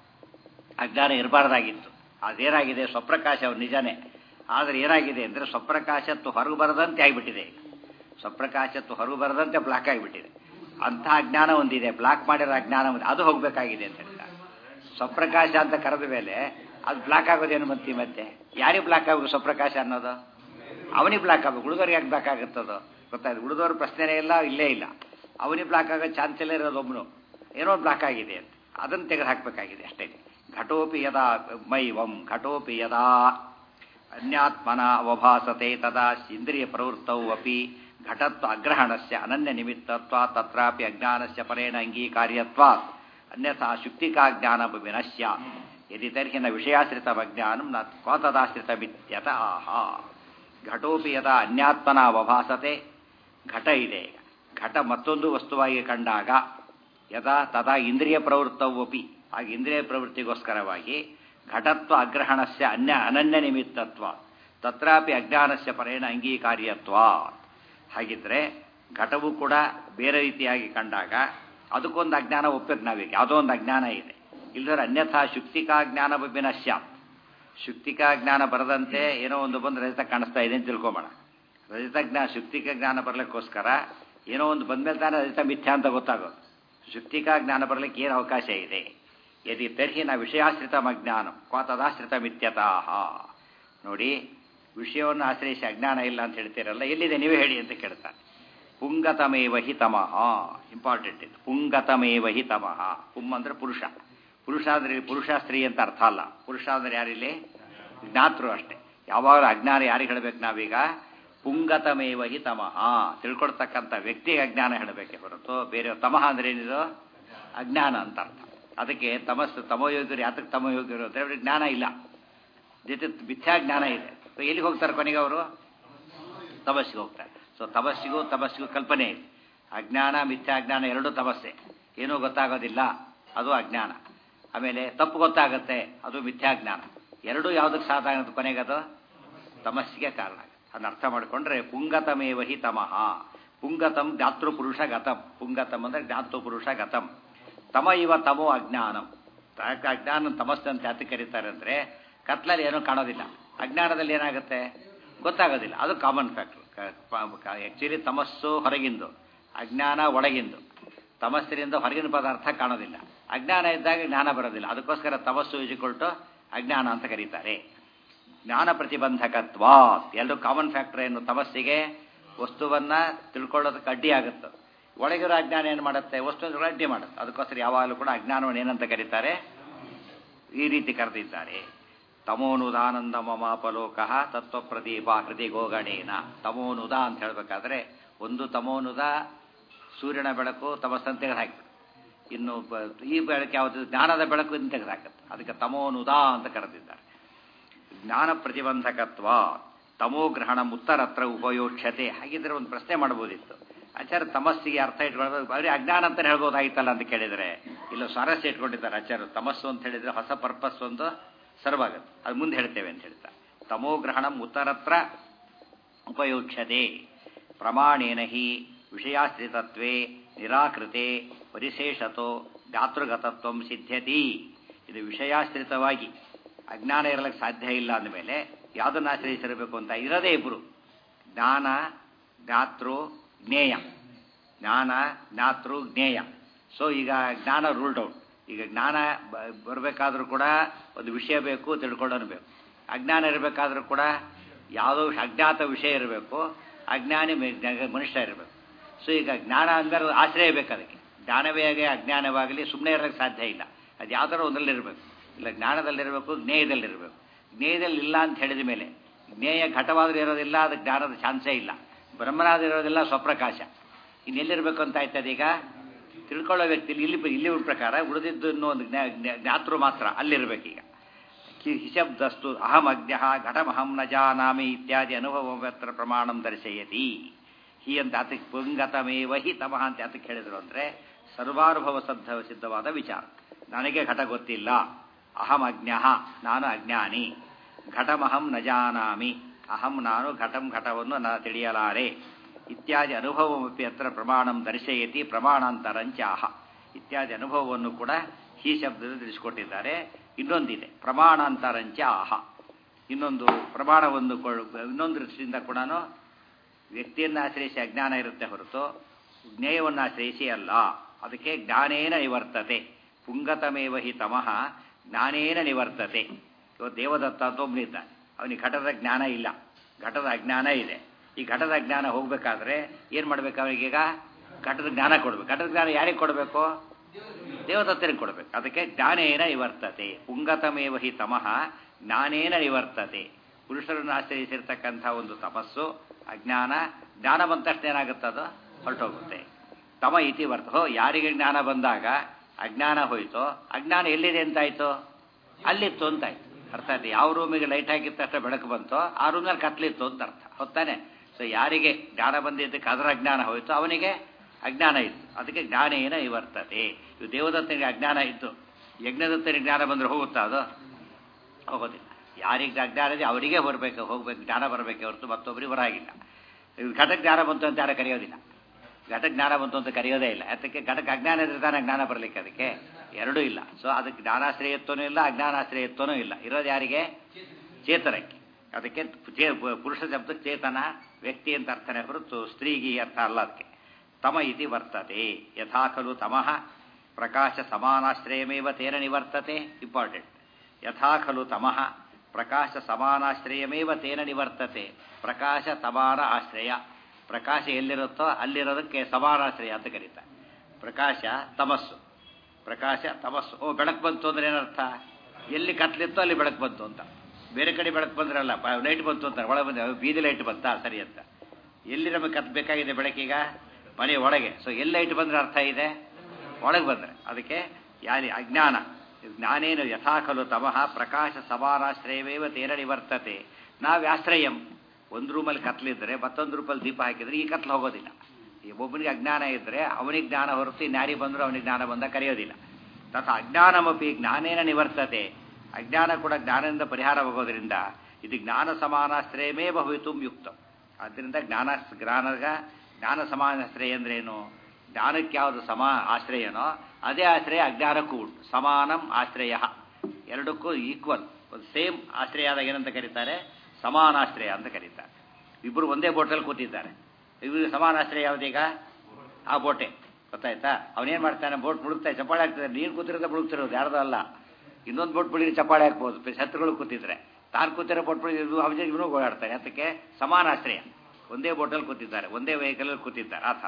ಅಜ್ಞಾನ ಇರಬಾರ್ದಾಗಿತ್ತು ಅದೇನಾಗಿದೆ ಸ್ವಪ್ರಕಾಶ ಅವ್ರು ನಿಜನೇ ಆದರೆ ಏನಾಗಿದೆ ಅಂದರೆ ಸ್ವಪ್ರಕಾಶತ್ತು ಹೊರಗೆ ಬರದಂತೆ ಆಗಿಬಿಟ್ಟಿದೆ ಈಗ ಸ್ವಪ್ರಕಾಶತ್ತು ಹೊರಗೆ ಬರದಂತೆ ಬ್ಲಾಕ್ ಆಗಿಬಿಟ್ಟಿದೆ ಅಂಥ ಅಜ್ಞಾನ ಒಂದಿದೆ ಬ್ಲಾಕ್ ಮಾಡಿರೋ ಅಜ್ಞಾನ ಒಂದು ಅದು ಹೋಗಬೇಕಾಗಿದೆ ಅಂತ ಹೇಳ್ತಾರೆ ಸ್ವಪ್ರಕಾಶ ಅಂತ ಕರೆದ ಮೇಲೆ ಅದು ಬ್ಲಾಕ್ ಆಗೋದೇನು ಬಂತಿ ಮತ್ತೆ ಯಾರಿಗೆ ಬ್ಲಾಕ್ ಆಗಬೇಕು ಸ್ವಪ್ರಕಾಶ ಅನ್ನೋದು ಅವನಿಗೆ ಬ್ಲಾಕ್ ಆಗಬೇಕು ಉಳಿದವ್ರಿಗೆ ಯಾಕೆ ಬ್ಲಾಕ್ ಆಗುತ್ತದೋ ಗೊತ್ತಾಯ್ತು ಉಳಿದವ್ರ ಪ್ರಶ್ನೆನೇ ಇಲ್ಲ ಇಲ್ಲೇ ಇಲ್ಲ ಅವನಿಗೆ ಬ್ಲಾಕ್ ಆಗೋ ಚಾನ್ಸ್ ಇಲ್ಲ ಇರೋದು ಒಬ್ಬನು ಏನೋ ಬ್ಲಾಕ್ ಆಗಿದೆ ಅಂತ ಅದನ್ನು ತೆಗೆದು ಹಾಕಬೇಕಾಗಿದೆ ಅಷ್ಟೇ ಘಟೋಪಿ ಯದಾ ಮೈವಂ ಘಟೋಪಿ ಯದಾ ಅನ್ಯಾತ್ಮನ ಅವಭಾಸತೆ ತದಾ ಇಂದ್ರಿಯ ಪ್ರವೃತ್ತೌ ಅಪಿ ಘಟತ್ವ ಅಗ್ರಹಣಸ್ಯ ಅನನ್ಯ ನಿಮಿತ್ತತ್ವ ತತ್ರಾಪಿ ಅಜ್ಞಾನಸ್ಯ ಪರೇಣ ಅಂಗೀಕಾರ್ಯತ್ವ ಅನ್ಯಥಾ ಶುಕ್ತಿಕಾ ಜ್ಞಾನ ವಿನಶ್ಯ ಯದಿ ತರ್ಹಿ ನ ವಿಷಯಾಶ್ರಿತಮಜ್ಞಾನಂ ನ ಕ್ವಾತದಾಶ್ರಿತಮಿತ್ಯತ ಆಹ ಘಟೋಪಿ ಯದಾ ಅನ್ಯಾತ್ಮನ ಅವಭಾಸತೆ ಘಟ ಇದೆ ಈಗ ಘಟ ಮತ್ತೊಂದು ವಸ್ತುವಾಗಿ ಕಂಡಾಗ ಯದಾ ತದಾ ಇಂದ್ರಿಯ ಪ್ರವೃತ್ತವಪಿ ಆಗ ಇಂದ್ರಿಯ ಪ್ರವೃತ್ತಿಗೋಸ್ಕರವಾಗಿ ಘಟತ್ವ ಅಗ್ರಹಣಸ್ಯ ಅನ್ಯ ಅನನ್ಯ ನಿಮಿತ್ತತ್ವ ತತ್ರಾಪಿ ಅಜ್ಞಾನಸ್ಯ ಪರೇಣ ಅಂಗೀಕಾರ್ಯತ್ವ ಹಾಗಿದ್ರೆ ಘಟವು ಕೂಡ ಬೇರೆ ರೀತಿಯಾಗಿ ಕಂಡಾಗ ಅದಕ್ಕೊಂದು ಅಜ್ಞಾನ ಒಪ್ಪಬೇಕು ನಾವೀಗ ಯಾವುದೋ ಒಂದು ಅಜ್ಞಾನ ಇದೆ ಇಲ್ಲದ್ರೆ ಅನ್ಯಥಾ ಶುಕ್ತಿಕಾ ಜ್ಞಾನ ವಿನಶ್ಯ ಶುಕ್ತಿಕಾ ಜ್ಞಾನ ಬರದಂತೆ ಏನೋ ಒಂದು ಬಂದು ರಜತ ಕಾಣಿಸ್ತಾ ಇದೆ ಅಂತ ತಿಳ್ಕೊಂಬೋಣ ರಜತ ಜ್ಞಾನ ಶುಕ್ತಿಕಾ ಜ್ಞಾನ ಬರಲಿಕ್ಕೋಸ್ಕರ ಏನೋ ಒಂದು ಬಂದ್ಮೇಲೆ ತಾನೇ ರಜತ ಮಿಥ್ಯಾ ಅಂತ ಗೊತ್ತಾಗೋದು ಶುಕ್ತಿಕಾ ಜ್ಞಾನ ಬರಲಿಕ್ಕೆ ಏನು ಅವಕಾಶ ಇದೆ ಯದಿ ತರ್ಹಿ ನ ವಿಷಯಾಶ್ರಿತ ಅಜ್ಞಾನ ಕ್ವಾ ತದಾಶ್ರಿತ ಮಿತ್ಯತಾಹ ನೋಡಿ ವಿಷಯವನ್ನು ಆಶ್ರಯಿಸಿ ಅಜ್ಞಾನ ಇಲ್ಲ ಅಂತ ಹೇಳ್ತೀರಲ್ಲ ಎಲ್ಲಿದೆ ನೀವೇ ಹೇಳಿ ಅಂತ ಕೇಳ್ತಾನೆ ಪುಂಗತಮೇವ ಹಿ ತಮಃ ಇಂಪಾರ್ಟೆಂಟ್ ಇದು ಪುಂಗತಮೇವ ಹಿ ತಮಃ ಪುಂ ಅಂದ್ರೆ ಪುರುಷ ಪುರುಷ ಅಂದ್ರೆ ಪುರುಷ ಸ್ತ್ರೀ ಅಂತ ಅರ್ಥ ಅಲ್ಲ ಪುರುಷ ಅಂದ್ರೆ ಯಾರಿಲ್ಲಿ ಜ್ಞಾತೃ ಅಷ್ಟೇ ಯಾವಾಗ ಅಜ್ಞಾನ ಯಾರಿಗೆ ಹೇಳಬೇಕು ನಾವೀಗ ಪುಂಗತಮೇವ ಹಿ ತಮಃ ತಿಳ್ಕೊಡ್ತಕ್ಕಂಥ ವ್ಯಕ್ತಿಗೆ ಅಜ್ಞಾನ ಹೇಳಬೇಕೆ ಹೊರತು ಬೇರೆ ತಮಃ ಅಂದ್ರೆ ಏನಿದು ಅಜ್ಞಾನ ಅಂತ ಅರ್ಥ ಅದಕ್ಕೆ ತಮಸ್ಸು ತಮೋಯೋಗ್ಯರು ಯಾತಕ್ಕೆ ತಮೋಯೋಗ್ಯರು ಅಂದ್ರೆ ಅವ್ರಿಗೆ ಜ್ಞಾನ ಇಲ್ಲ ಜೊತೆ ಮಿಥ್ಯಾ ಜ್ಞಾನ ಇದೆ ಸೊ ಎಲ್ಲಿಗೆ ಹೋಗ್ತಾರೆ ಕೊನೆಗೆ ಅವರು ತಪಸ್ಸಿಗೆ ಹೋಗ್ತಾರೆ ಸೊ ತಪಸ್ಸಿಗೂ ತಪಸ್ಸಿಗೂ ಕಲ್ಪನೆ ಇದೆ ಅಜ್ಞಾನ ಮಿಥ್ಯಾಜ್ಞಾನ ಎರಡೂ ತಪಸ್ಸೆ ಏನೂ ಗೊತ್ತಾಗೋದಿಲ್ಲ ಅದು ಅಜ್ಞಾನ ಆಮೇಲೆ ತಪ್ಪು ಗೊತ್ತಾಗುತ್ತೆ ಅದು ಮಿಥ್ಯಾಜ್ಞಾನ ಎರಡೂ ಯಾವುದಕ್ಕೆ ಸಾಧ ಆಗುತ್ತೆ ಕೊನೆಗೆ ಅದು ತಮಸ್ಸಿಗೆ ಕಾರಣ ಆಗುತ್ತೆ ಅದನ್ನ ಅರ್ಥ ಮಾಡಿಕೊಂಡ್ರೆ ಪುಂಗತಮೇವ ಹಿ ತಮಃ ಪುಂಗತಂ ಜ್ಞಾತೃ ಪುರುಷ ಗತಂ ಪುಂಗತಂ ಅಂದ್ರೆ ಜ್ಞಾತೃ ಪುರುಷ ಗತಂ ತಮ ಇವ ತಮೋ ಅಜ್ಞಾನಂ ಯಾಕೆ ಅಜ್ಞಾನ ತಮಸ್ಸು ಅಂತ ಯಾತಕ್ಕೆ ಕರೀತಾರೆ ಅಂದ್ರೆ ಕತ್ಲಲ್ಲಿ ಏನೂ ಕಾಣೋದಿಲ್ಲ ಅಜ್ಞಾನದಲ್ಲಿ ಏನಾಗುತ್ತೆ ಗೊತ್ತಾಗೋದಿಲ್ಲ ಅದು ಕಾಮನ್ ಫ್ಯಾಕ್ಟರ್ ಆಕ್ಚುಲಿ ತಮಸ್ಸು ಹೊರಗಿಂದು ಅಜ್ಞಾನ ಒಳಗಿಂದು ತಮಸ್ಸಿನಿಂದ ಹೊರಗಿನ ಪದಾರ್ಥ ಕಾಣೋದಿಲ್ಲ ಅಜ್ಞಾನ ಇದ್ದಾಗ ಜ್ಞಾನ ಬರೋದಿಲ್ಲ ಅದಕ್ಕೋಸ್ಕರ ತಮಸ್ಸು ಇಜಿಕೊಳ್ಟು ಅಜ್ಞಾನ ಅಂತ ಕರೀತಾರೆ ಜ್ಞಾನ ಪ್ರತಿಬಂಧಕತ್ವ ಎರಡು ಕಾಮನ್ ಫ್ಯಾಕ್ಟರ್ ಏನು ತಮಸ್ಸಿಗೆ ವಸ್ತುವನ್ನ ತಿಳ್ಕೊಳ್ಳೋದಕ್ಕೆ ಅಡ್ಡಿ ಆಗುತ್ತೆ ಒಳಗಿರೋ ಅಜ್ಞಾನ ಏನು ಮಾಡುತ್ತೆ ವಸ್ತು ಅಡ್ಡಿ ಮಾಡುತ್ತೆ ಅದಕ್ಕೋಸ್ಕರ ಯಾವಾಗಲೂ ಕೂಡ ಅಜ್ಞಾನವನ್ನು ಏನಂತ ಕರೀತಾರೆ ಈ ರೀತಿ ಕರೆದಿದ್ದಾರೆ ತಮೋನುದಾನಂದ ಮಮಾಪಲೋಕ ತತ್ವ ಪ್ರದೀಪ ಕೃತಿ ಗೋಗಣೇನ ತಮೋನುದ ಅಂತ ಹೇಳಬೇಕಾದ್ರೆ ಒಂದು ತಮೋನುದ ಸೂರ್ಯನ ಬೆಳಕು ತಮಸ್ಸನ್ನು ತೆಗೆದುಹಾಕಿ ಇನ್ನು ಬ- ಈ ಬೆಳಕು ಯಾವುದು ಜ್ಞಾನದ ಬೆಳಕು ಇನ್ನು ತೆಗೆದುಹಾಕುತ್ತೆ ಅದಕ್ಕೆ ತಮೋನುದ ಅಂತ ಕರೆದಿದ್ದಾರೆ ಜ್ಞಾನ ಪ್ರತಿಬಂಧಕತ್ವ ತಮೋಗ್ರಹಣ ಮುತ್ತರತ್ರ ಉಪಯೋಕ್ಷತೆ ಹಾಗಿದ್ರೆ ಒಂದು ಪ್ರಶ್ನೆ ಮಾಡಬಹುದಿತ್ತು ಆಚಾರ್ಯ ತಮಸ್ಸಿಗೆ ಅರ್ಥ ಇಟ್ಕೊಳ್ಬೇಕು ಬರೀ ಅಜ್ಞಾನ ಅಂತ ಹೇಳ್ಬೋದಾಗಿತ್ತಲ್ಲ ಅಂತ ಕೇಳಿದರೆ ಇಲ್ಲ ಸ್ವಾರಸ್ಯ ಇಟ್ಕೊಂಡಿದ್ದಾರೆ ಆಚಾರ್ಯ ತಮಸ್ಸು ಅಂತ ಹೇಳಿದ್ರೆ ಹೊಸ ಪರ್ಪಸ್ ಒಂದು ಸರ್ವಾಗುತ್ತೆ ಅದು ಮುಂದೆ ಹೇಳ್ತೇವೆ ಅಂತ ಹೇಳ್ತಾರೆ ತಮೋಗ್ರಹಣ ಉತ್ತರತ್ರ ಉಪಯೋಕ್ಷತೆ ಪ್ರಮಾಣೇನ ಹಿ ವಿಷಯಾಶ್ರಿತತ್ವೇ ನಿರಾಕೃತೆ ಪರಿಶೇಷತೋ ಗಾತೃಗತತ್ವ ಸಿದ್ಧ್ಯತಿ ಇದು ವಿಷಯಾಶ್ರಿತವಾಗಿ ಅಜ್ಞಾನ ಇರಲಿಕ್ಕೆ ಸಾಧ್ಯ ಇಲ್ಲ ಅಂದಮೇಲೆ ಯಾವುದನ್ನು ಆಶ್ರಯಿಸಿರಬೇಕು ಅಂತ ಇರೋದೇ ಇಬ್ಬರು ಜ್ಞಾನ ಜ್ಞಾತೃ ಜ್ಞೇಯ ಜ್ಞಾನ ಜ್ಞಾತೃ ಜ್ಞೇಯ ಸೊ ಈಗ ಜ್ಞಾನ ರೂಲ್ಡ್ ಔಟ್ ಈಗ ಜ್ಞಾನ ಬರಬೇಕಾದ್ರೂ ಕೂಡ ಒಂದು ವಿಷಯ ಬೇಕು ತಿಳ್ಕೊಳ್ಳೋನು ಬೇಕು ಅಜ್ಞಾನ ಇರಬೇಕಾದ್ರೂ ಕೂಡ ಯಾವುದೋ ಅಜ್ಞಾತ ವಿಷಯ ಇರಬೇಕು ಅಜ್ಞಾನಿ ಮೆ- ಮನುಷ್ಯ ಇರಬೇಕು ಸೊ ಈಗ ಜ್ಞಾನ ಅಂದ್ರೆ ಆಶ್ರಯ ಬೇಕು ಅದಕ್ಕೆ ಜ್ಞಾನವೇ ಆಗಲಿ ಅಜ್ಞಾನವಾಗಲಿ ಸುಮ್ಮನೆ ಇರೋಕ್ಕೆ ಸಾಧ್ಯ ಇಲ್ಲ ಅದು ಯಾವ್ದಾರ ಒಂದರಲ್ಲಿರಬೇಕು ಇಲ್ಲ ಜ್ಞಾನದಲ್ಲಿರಬೇಕು ಜ್ಞೇಯದಲ್ಲಿರಬೇಕು ಜ್ಞೇಯದಲ್ಲಿ ಇಲ್ಲ ಅಂತ ಹೇಳಿದ ಮೇಲೆ ಜ್ಞೇಯ ಘಟವಾದ್ರೂ ಇರೋದಿಲ್ಲ ಅದಕ್ಕೆ ಜ್ಞಾನದ ಚಾನ್ಸೇ ಇಲ್ಲ ಬ್ರಹ್ಮನಾದ್ರೂ ಇರೋದಿಲ್ಲ ಸ್ವಪ್ರಕಾಶ ಇನ್ನೆಲ್ಲಿರಬೇಕು ಅಂತ ಆಯ್ತದ ಈಗ ತಿಳ್ಕೊಳ್ಳೋ ವ್ಯಕ್ತಿ ಇಲ್ಲಿ ಇಲ್ಲಿ ಪ್ರಕಾರ ಉಳಿದಿದ್ದು ಇನ್ನೂ ಒಂದು ಜ್ಞಾ ಜ್ಞಾ- ಜ್ಞಾತೃ ಮಾತ್ರ ಅಲ್ಲಿರ್ಬೇಕೀಗ ಕಿ- ಹಿಶಬ್ದಸ್ತು ಅಹಂ ಅಜ್ಞ ಘಟಮಹಂ ನ ಜಾನಾಮಿ ಇತ್ಯಾದಿ ಅನುಭವತ್ರ ಪ್ರಮಾಣಂ ದರ್ಶಯತಿ ಹಿ ಅಂತ ಅದಕ್ಕೆ ಪುಂಗತಮೇವ ಹಿ ತಮಃ ಅಂತ ಅದಕ್ಕೆ ಹೇಳಿದ್ರು ಅಂದ್ರೆ ಸರ್ವಾನುಭವ ಸಿದ್ಧ ಸಿದ್ಧವಾದ ವಿಚಾರ ನನಗೆ ಘಟ ಗೊತ್ತಿಲ್ಲ ಅಹಂ ಅಜ್ಞ ನಾನು ಅಜ್ಞಾನಿ ಘಟಮಹಂ ನ ಜಾನಾಮಿ ಅಹಂ ನಾನು ಘಟಂ ಘಟವನ್ನು ನ ತಿಳಿಯಲಾರೆ ಇತ್ಯಾದಿ ಅನುಭವಮಪಿ ಅತ್ರ ಪ್ರಮಾಣಂ ದರ್ಶಯತಿ ಪ್ರಮಾಣಾಂತರಂಚಾಹ ಇತ್ಯಾದಿ ಅನುಭವವನ್ನು ಕೂಡ ಈ ಶಬ್ದದಲ್ಲಿ ತಿಳಿಸಿಕೊಟ್ಟಿದ್ದಾರೆ ಇನ್ನೊಂದಿದೆ ಪ್ರಮಾಣಾಂತರಂಚ ಆಹ ಇನ್ನೊಂದು ಪ್ರಮಾಣವನ್ನು ಕೊಳ್- ಇನ್ನೊಂದು ದೃಷ್ಟಿಯಿಂದ ಕೂಡ ವ್ಯಕ್ತಿಯನ್ನು ಆಶ್ರಯಿಸಿ ಅಜ್ಞಾನ ಇರುತ್ತೆ ಹೊರತು ಜ್ಞೇಯವನ್ನು ಆಶ್ರಯಿಸಿ ಅಲ್ಲ ಅದಕ್ಕೆ ಜ್ಞಾನೇನ ನಿವರ್ತತೆ ಪುಂಗತಮೇವ ಹಿ ತಮಃ ಜ್ಞಾನೇನ ನಿವರ್ತತೆ ಇವತ್ತು ದೇವದತ್ತ ಅಂತ ಒಬ್ಬನಿದ್ದಾನೆ ಅವನಿಗೆ ಘಟದ ಜ್ಞಾನ ಇಲ್ಲ ಘಟದ ಅಜ್ಞಾನ ಇದೆ ಈ ಘಟದ ಅಜ್ಞಾನ ಹೋಗ್ಬೇಕಾದ್ರೆ ಏನ್ ಮಾಡ್ಬೇಕು ಅವನಿಗೀಗ ಘಟದ ಜ್ಞಾನ ಕೊಡ್ಬೇಕು ಘಟದ ಜ್ಞಾನ ಯಾರಿಗೆ ಕೊಡಬೇಕು ದೇವದತ್ತನಿಗೆ ಕೊಡಬೇಕು ಅದಕ್ಕೆ ಜ್ಞಾನೇನ ನಿವರ್ತತೆ ಪುಂಗತಮೇವ ಹಿ ತಮಃ ಜ್ಞಾನೇನ ನಿವರ್ತತೆ ಪುರುಷರನ್ನು ಆಶ್ರಯಿಸಿರ್ತಕ್ಕಂಥ ಒಂದು ತಪಸ್ಸು ಅಜ್ಞಾನ ಜ್ಞಾನ ಬಂದ ತಕ್ಷಣ ಏನಾಗುತ್ತದೋ ಹೊರಟೋಗುತ್ತೆ ತಮ ಇತಿ ವರ್ತ ಹೋ ಯಾರಿಗೆ ಜ್ಞಾನ ಬಂದಾಗ ಅಜ್ಞಾನ ಹೋಯ್ತೋ ಅಜ್ಞಾನ ಎಲ್ಲಿದೆ ಅಂತಾಯ್ತು ಅಲ್ಲಿತ್ತು ಅಂತಾಯ್ತು ಅರ್ಥ ಆಯ್ತು ಯಾವ ರೂಮಿಗೆ ಲೈಟ್ ಹಾಕಿದ ತಕ್ಷಣ ಬೆಳಕು ಬಂತೋ ಆ ರೂಮ್ನಲ್ಲಿ ಕತ್ಲಿತ್ತು ಅಂತ ಅರ್ಥ ಹೊತ್ತಾನೆ ಸೊ ಯಾರಿಗೆ ಜ್ಞಾನ ಬಂದಿದ್ದಕ್ಕೆ ಅದರ ಅಜ್ಞಾನ ಹೋಯ್ತು ಅವನಿಗೆ ಅಜ್ಞಾನ ಇತ್ತು ಅದಕ್ಕೆ ಜ್ಞಾನೇನ ಇವರ್ತತೆ ಇವು ದೇವದತ್ತನಿಗೆ ಅಜ್ಞಾನ ಇತ್ತು ಯಜ್ಞದತ್ತನಿಗೆ ಜ್ಞಾನ ಬಂದ್ರೆ ಹೋಗುತ್ತಾ ಅದು ಹೋಗೋದಿಲ್ಲ ಯಾರಿಗೆ ಅಜ್ಞಾನ ಇದೆ ಅವರಿಗೆ ಬರಬೇಕು ಹೋಗ್ಬೇಕು ಜ್ಞಾನ ಬರಬೇಕೆ ಹೊರತು ಮತ್ತೊಬ್ಬರಿಗೆ ಬರಾಗಿಲ್ಲ ಇದು ಘಟ ಜ್ಞಾನ ಬಂತು ಅಂತ ಯಾರು ಕರೆಯೋದಿಲ್ಲ ಘಟ ಜ್ಞಾನ ಬಂತು ಅಂತ ಕರೆಯೋದೇ ಇಲ್ಲ ಅದಕ್ಕೆ ಘಟಕ್ಕೆ ಅಜ್ಞಾನ ಇದ್ರೆ ತಾನೇ ಜ್ಞಾನ ಬರಲಿಕ್ಕೆ ಅದಕ್ಕೆ ಎರಡೂ ಇಲ್ಲ ಸೊ ಅದಕ್ಕೆ ಜ್ಞಾನಾಶ್ರಯತ್ವನೂ ಇಲ್ಲ ಅಜ್ಞಾನಾಶ್ರಯತ್ವನೂ ಇಲ್ಲ ಇರೋದು ಯಾರಿಗೆ ಚೇತನಕ್ಕೆ ಅದಕ್ಕೆ ಚೇ- ಪುರುಷ ಶಬ್ದಕ್ಕೆ ಚೇತನ ವ್ಯಕ್ತಿ ಅಂತ ಅರ್ಥನೇ ಹೊರತು ಸ್ತ್ರೀಗೆ ಈ ಅರ್ಥ ಅಲ್ಲ ಅದಕ್ಕೆ ತಮ ಇತಿ ವರ್ತತೆ ಯಥಾ ಖಲು ತಮಃ ಪ್ರಕಾಶ ಸಮಾನಾಶ್ರಯಮೇವ ತೇನ ನಿವರ್ತತೆ ಇಂಪಾರ್ಟೆಂಟ್ ಯಥಾ ಖಲು ತಮಃ ಪ್ರಕಾಶ ಸಮಾನಾಶ್ರಯಮೇವ ತೇನ ನಿವರ್ತತೆ ಪ್ರಕಾಶ ಸಮಾನ ಆಶ್ರಯ ಪ್ರಕಾಶ ಎಲ್ಲಿರುತ್ತೋ ಅಲ್ಲಿರೋದಕ್ಕೆ ಸಮಾನಾಶ್ರಯ ಅಂತ ಕರೀತಾರೆ ಪ್ರಕಾಶ ತಮಸ್ಸು ಪ್ರಕಾಶ ತಮಸ್ಸು ಓ ಬೆಳಕು ಬಂತು ಅಂದ್ರೆ ಏನರ್ಥ ಎಲ್ಲಿ ಕತ್ಲಿತ್ತೋ ಅಲ್ಲಿ ಬೆಳಕು ಬಂತು ಅಂತ ಬೇರೆ ಕಡೆ ಬೆಳಕು ಬಂದ್ರಲ್ಲ ಲೈಟ್ ಬಂತು ಅಂತ ಒಳಗೆ ಬಂದ ಬೀದಿ ಲೈಟ್ ಬಂತಾ ಸರಿ ಅಂತ ಎಲ್ಲಿ ನಮಗೆ ಕತ್ ಬೇಕಾಗಿದೆ ಬೆಳಕೀಗ ಮನೆ ಒಳಗೆ ಸೊ ಎಲ್ಲಿ ಲೈಟ್ ಬಂದ್ರೆ ಅರ್ಥ ಇದೆ ಒಳಗೆ ಬಂದರೆ ಅದಕ್ಕೆ ಯಾರಿ ಅಜ್ಞಾನ ಜ್ಞಾನೇನು ಯಥಾ ಖಲು ತಮಃ ಪ್ರಕಾಶ ಸಮಾನಾಶ್ರಯವೇವ ತೇರ ನಿವರ್ತತೆ ನಾವ್ಯಾಶ್ರಯಂ ಒಂದು ರೂಮಲ್ಲಿ ಕತ್ಲಿದ್ರೆ ಮತ್ತೊಂದು ರೂಪಲ್ಲಿ ದೀಪ ಹಾಕಿದ್ರೆ ಈ ಕತ್ಲು ಹೋಗೋದಿಲ್ಲ ಈ ಒಬ್ಬನಿಗೆ ಅಜ್ಞಾನ ಇದ್ದರೆ ಅವನಿಗೆ ಜ್ಞಾನ ಹೊರತು ಇನ್ಯಾರಿಗೆ ಬಂದರೂ ಅವನಿಗೆ ಜ್ಞಾನ ಬಂದ ಕರೆಯೋದಿಲ್ಲ ತಥಾ ಅಜ್ಞಾನಮಪಿ ಜ್ಞಾನೇನ ನಿವರ್ತತೆ ಅಜ್ಞಾನ ಕೂಡ ಜ್ಞಾನದಿಂದ ಪರಿಹಾರವಾಗೋದ್ರಿಂದ ಇದು ಜ್ಞಾನ ಸಮಾನಾಶ್ರಯವೇ ಭವಿತು ಯುಕ್ತ ಆದ್ದರಿಂದ ಜ್ಞಾನ ಜ್ಞಾನಗ ಜ್ಞಾನ ಸಮಾನಾಶ್ರಯ ಅಂದ್ರೇನು ಜ್ಞಾನಕ್ಕೆ ಯಾವುದು ಸಮ ಆಶ್ರಯನೋ ಅದೇ ಆಶ್ರಯ ಅಜ್ಞಾನಕ್ಕೂ ಉಂಟು ಸಮಾನಂ ಆಶ್ರಯ ಎರಡಕ್ಕೂ ಈಕ್ವಲ್ ಒಂದು ಸೇಮ್ ಆಶ್ರಯ ಆದಾಗ ಏನಂತ ಕರೀತಾರೆ ಸಮಾನಾಶ್ರಯ ಅಂತ ಕರೀತಾರೆ ಇಬ್ಬರು ಒಂದೇ ಬೋಟಲ್ಲಿ ಕೂತಿದ್ದಾರೆ ಇವರು ಸಮಾನಾಶ್ರಯ ಯಾವುದೀಗ ಆ ಬೋಟೆ ಗೊತ್ತಾಯ್ತಾ ಅವನೇನು ಮಾಡ್ತಾನೆ ಬೋಟ್ ಮುಳುಗ್ತಾ ಚಪ್ಪಾಳೆ ಆಗ್ತದೆ ನೀನು ಕೂತಿರೋದೇ ಮುಳುಗ್ತಿರೋದು ಯಾರ್ದು ಅಲ್ಲ ಇನ್ನೊಂದು ಬೋಟ್ ಬಿಳಿ ಚಪ್ಪಾಳೆ ಹಾಕ್ಬೋದು ಶತ್ರುಗಳು ಕೂತಿದ್ರೆ ತಾನು ಕೂತಿರೋ ಬೋಟ್ ಬಿಳಿ ಅವಜ ಇವನು ಓಡಾಡ್ತಾನೆ ಅದಕ್ಕೆ ಸಮಾನಾಶ್ರಯ ಒಂದೇ ಬೋಟಲ್ಲಿ ಕೂತಿದ್ದಾರೆ ಒಂದೇ ವೆಹಿಕಲಲ್ಲಿ ಕೂತಿದ್ದಾರೆ ಆ ಥರ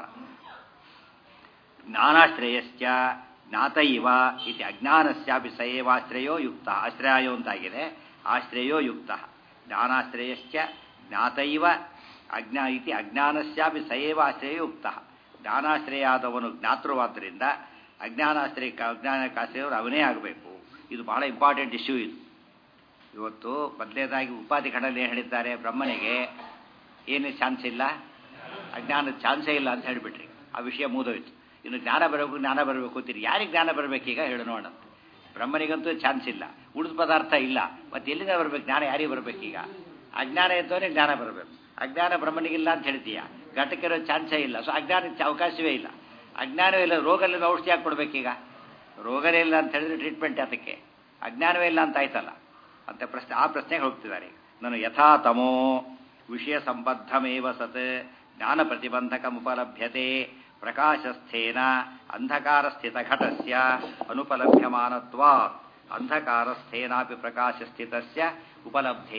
ಜ್ಞಾನಾಶ್ರಯಶ್ಚ ಜ್ಞಾತ ಇವ ಇತಿ ಅಜ್ಞಾನಸ್ಯಾಪಿ ಸಯೇವಾಶ್ರಯೋ ಯುಕ್ತ ಆಶ್ರಯೋ ಅಂತಾಗಿದೆ ಆಶ್ರಯೋ ಯುಕ್ತ ಜ್ಞಾನಾಶ್ರಯಶ್ಚ ಜ್ಞಾತ ಇವ ಅಜ್ಞಾ ಇತಿ ಅಜ್ಞಾನಸ್ಯಾಪಿ ಸಯೇವ ಆಶ್ರಯೋ ಯುಕ್ತ ಜ್ಞಾನಾಶ್ರಯಾದವನು ಜ್ಞಾತೃವಾದ್ದರಿಂದ ಅಜ್ಞಾನಾಶ್ರಯ ಅಜ್ಞಾನಕ್ಕಾಶ್ರಯವರು ಅವನೇ ಆಗಬೇಕು ಇದು ಬಹಳ ಇಂಪಾರ್ಟೆಂಟ್ ಇಶ್ಯೂ ಇದು ಇವತ್ತು ಮೊದಲನೇದಾಗಿ ಉಪಾಧಿ ಖಂಡದಲ್ಲಿ ಏನು ಹೇಳಿದ್ದಾರೆ ಬ್ರಹ್ಮನಿಗೆ ಏನು ಚಾನ್ಸ್ ಇಲ್ಲ ಅಜ್ಞಾನದ ಚಾನ್ಸೇ ಇಲ್ಲ ಅಂತ ಹೇಳಿಬಿಟ್ರಿ ಆ ವಿಷಯ ಮುಗಿದೋಯ್ತು ಇನ್ನು ಜ್ಞಾನ ಬರಬೇಕು ಜ್ಞಾನ ಬರಬೇಕು ಅಂತೀರಿ ಯಾರಿಗೆ ಜ್ಞಾನ ಬರಬೇಕೀಗ ಹೇಳು ನೋಡೋಣ ಬ್ರಹ್ಮನಿಗಂತೂ ಚಾನ್ಸ್ ಇಲ್ಲ ಉಳಿದ ಪದಾರ್ಥ ಇಲ್ಲ ಮತ್ತೆ ಎಲ್ಲಿಂದ ಬರಬೇಕು ಜ್ಞಾನ ಯಾರಿಗೆ ಬರಬೇಕೀಗ ಅಜ್ಞಾನ ಇದ್ದವನೇ ಜ್ಞಾನ ಬರಬೇಕು ಅಜ್ಞಾನ ಬ್ರಹ್ಮನಿಗಿಲ್ಲ ಅಂತ ಹೇಳ್ತೀಯ ಘಟಕ್ಕಿರೋ ಚಾನ್ಸೇ ಇಲ್ಲ ಸೊ ಅಜ್ಞಾನಕ್ಕೆ ಅವಕಾಶವೇ ಇಲ್ಲ ಅಜ್ಞಾನವೇ ಇಲ್ಲ ರೋಗಲ್ಲಿಂದ ಔಷಧಿ ಹಾಕಿ ಕೊಡಬೇಕೀಗ ರೋಗನೇ ಇಲ್ಲ ಅಂತ ಹೇಳಿದ್ರೆ ಟ್ರೀಟ್ಮೆಂಟ್ ಅದಕ್ಕೆ ಅಜ್ಞಾನವೇ ಇಲ್ಲ ಅಂತ ಆಯ್ತಲ್ಲ ಅಂತ ಪ್ರಶ್ನೆ ಆ ಪ್ರಶ್ನೆಗೆ ಹೋಗ್ತಿದ್ದಾರೆ ನಾನು ಯಥಾ ತಮೋ ವಿಷಯ ಸಂಬದ್ಧಮೇವ ಸತ್ ಜ್ಞಾನ ಪ್ರತಿಬಂಧಕಮುಪಲಭ್ಯತೆ ಪ್ರಕಾಶಸ್ಥೇನ ಅಂಧಕಾರ ಸ್ಥಿತ ಘಟಸ್ಯ ಅನುಪಲಭ್ಯಮಾನತ್ವಾ ಅಂಧಕಾರಸ್ಥೇನಾಪಿ ಪ್ರಕಾಶ ಸ್ಥಿತಸ್ಯ ಉಪಲಬ್ಧೇ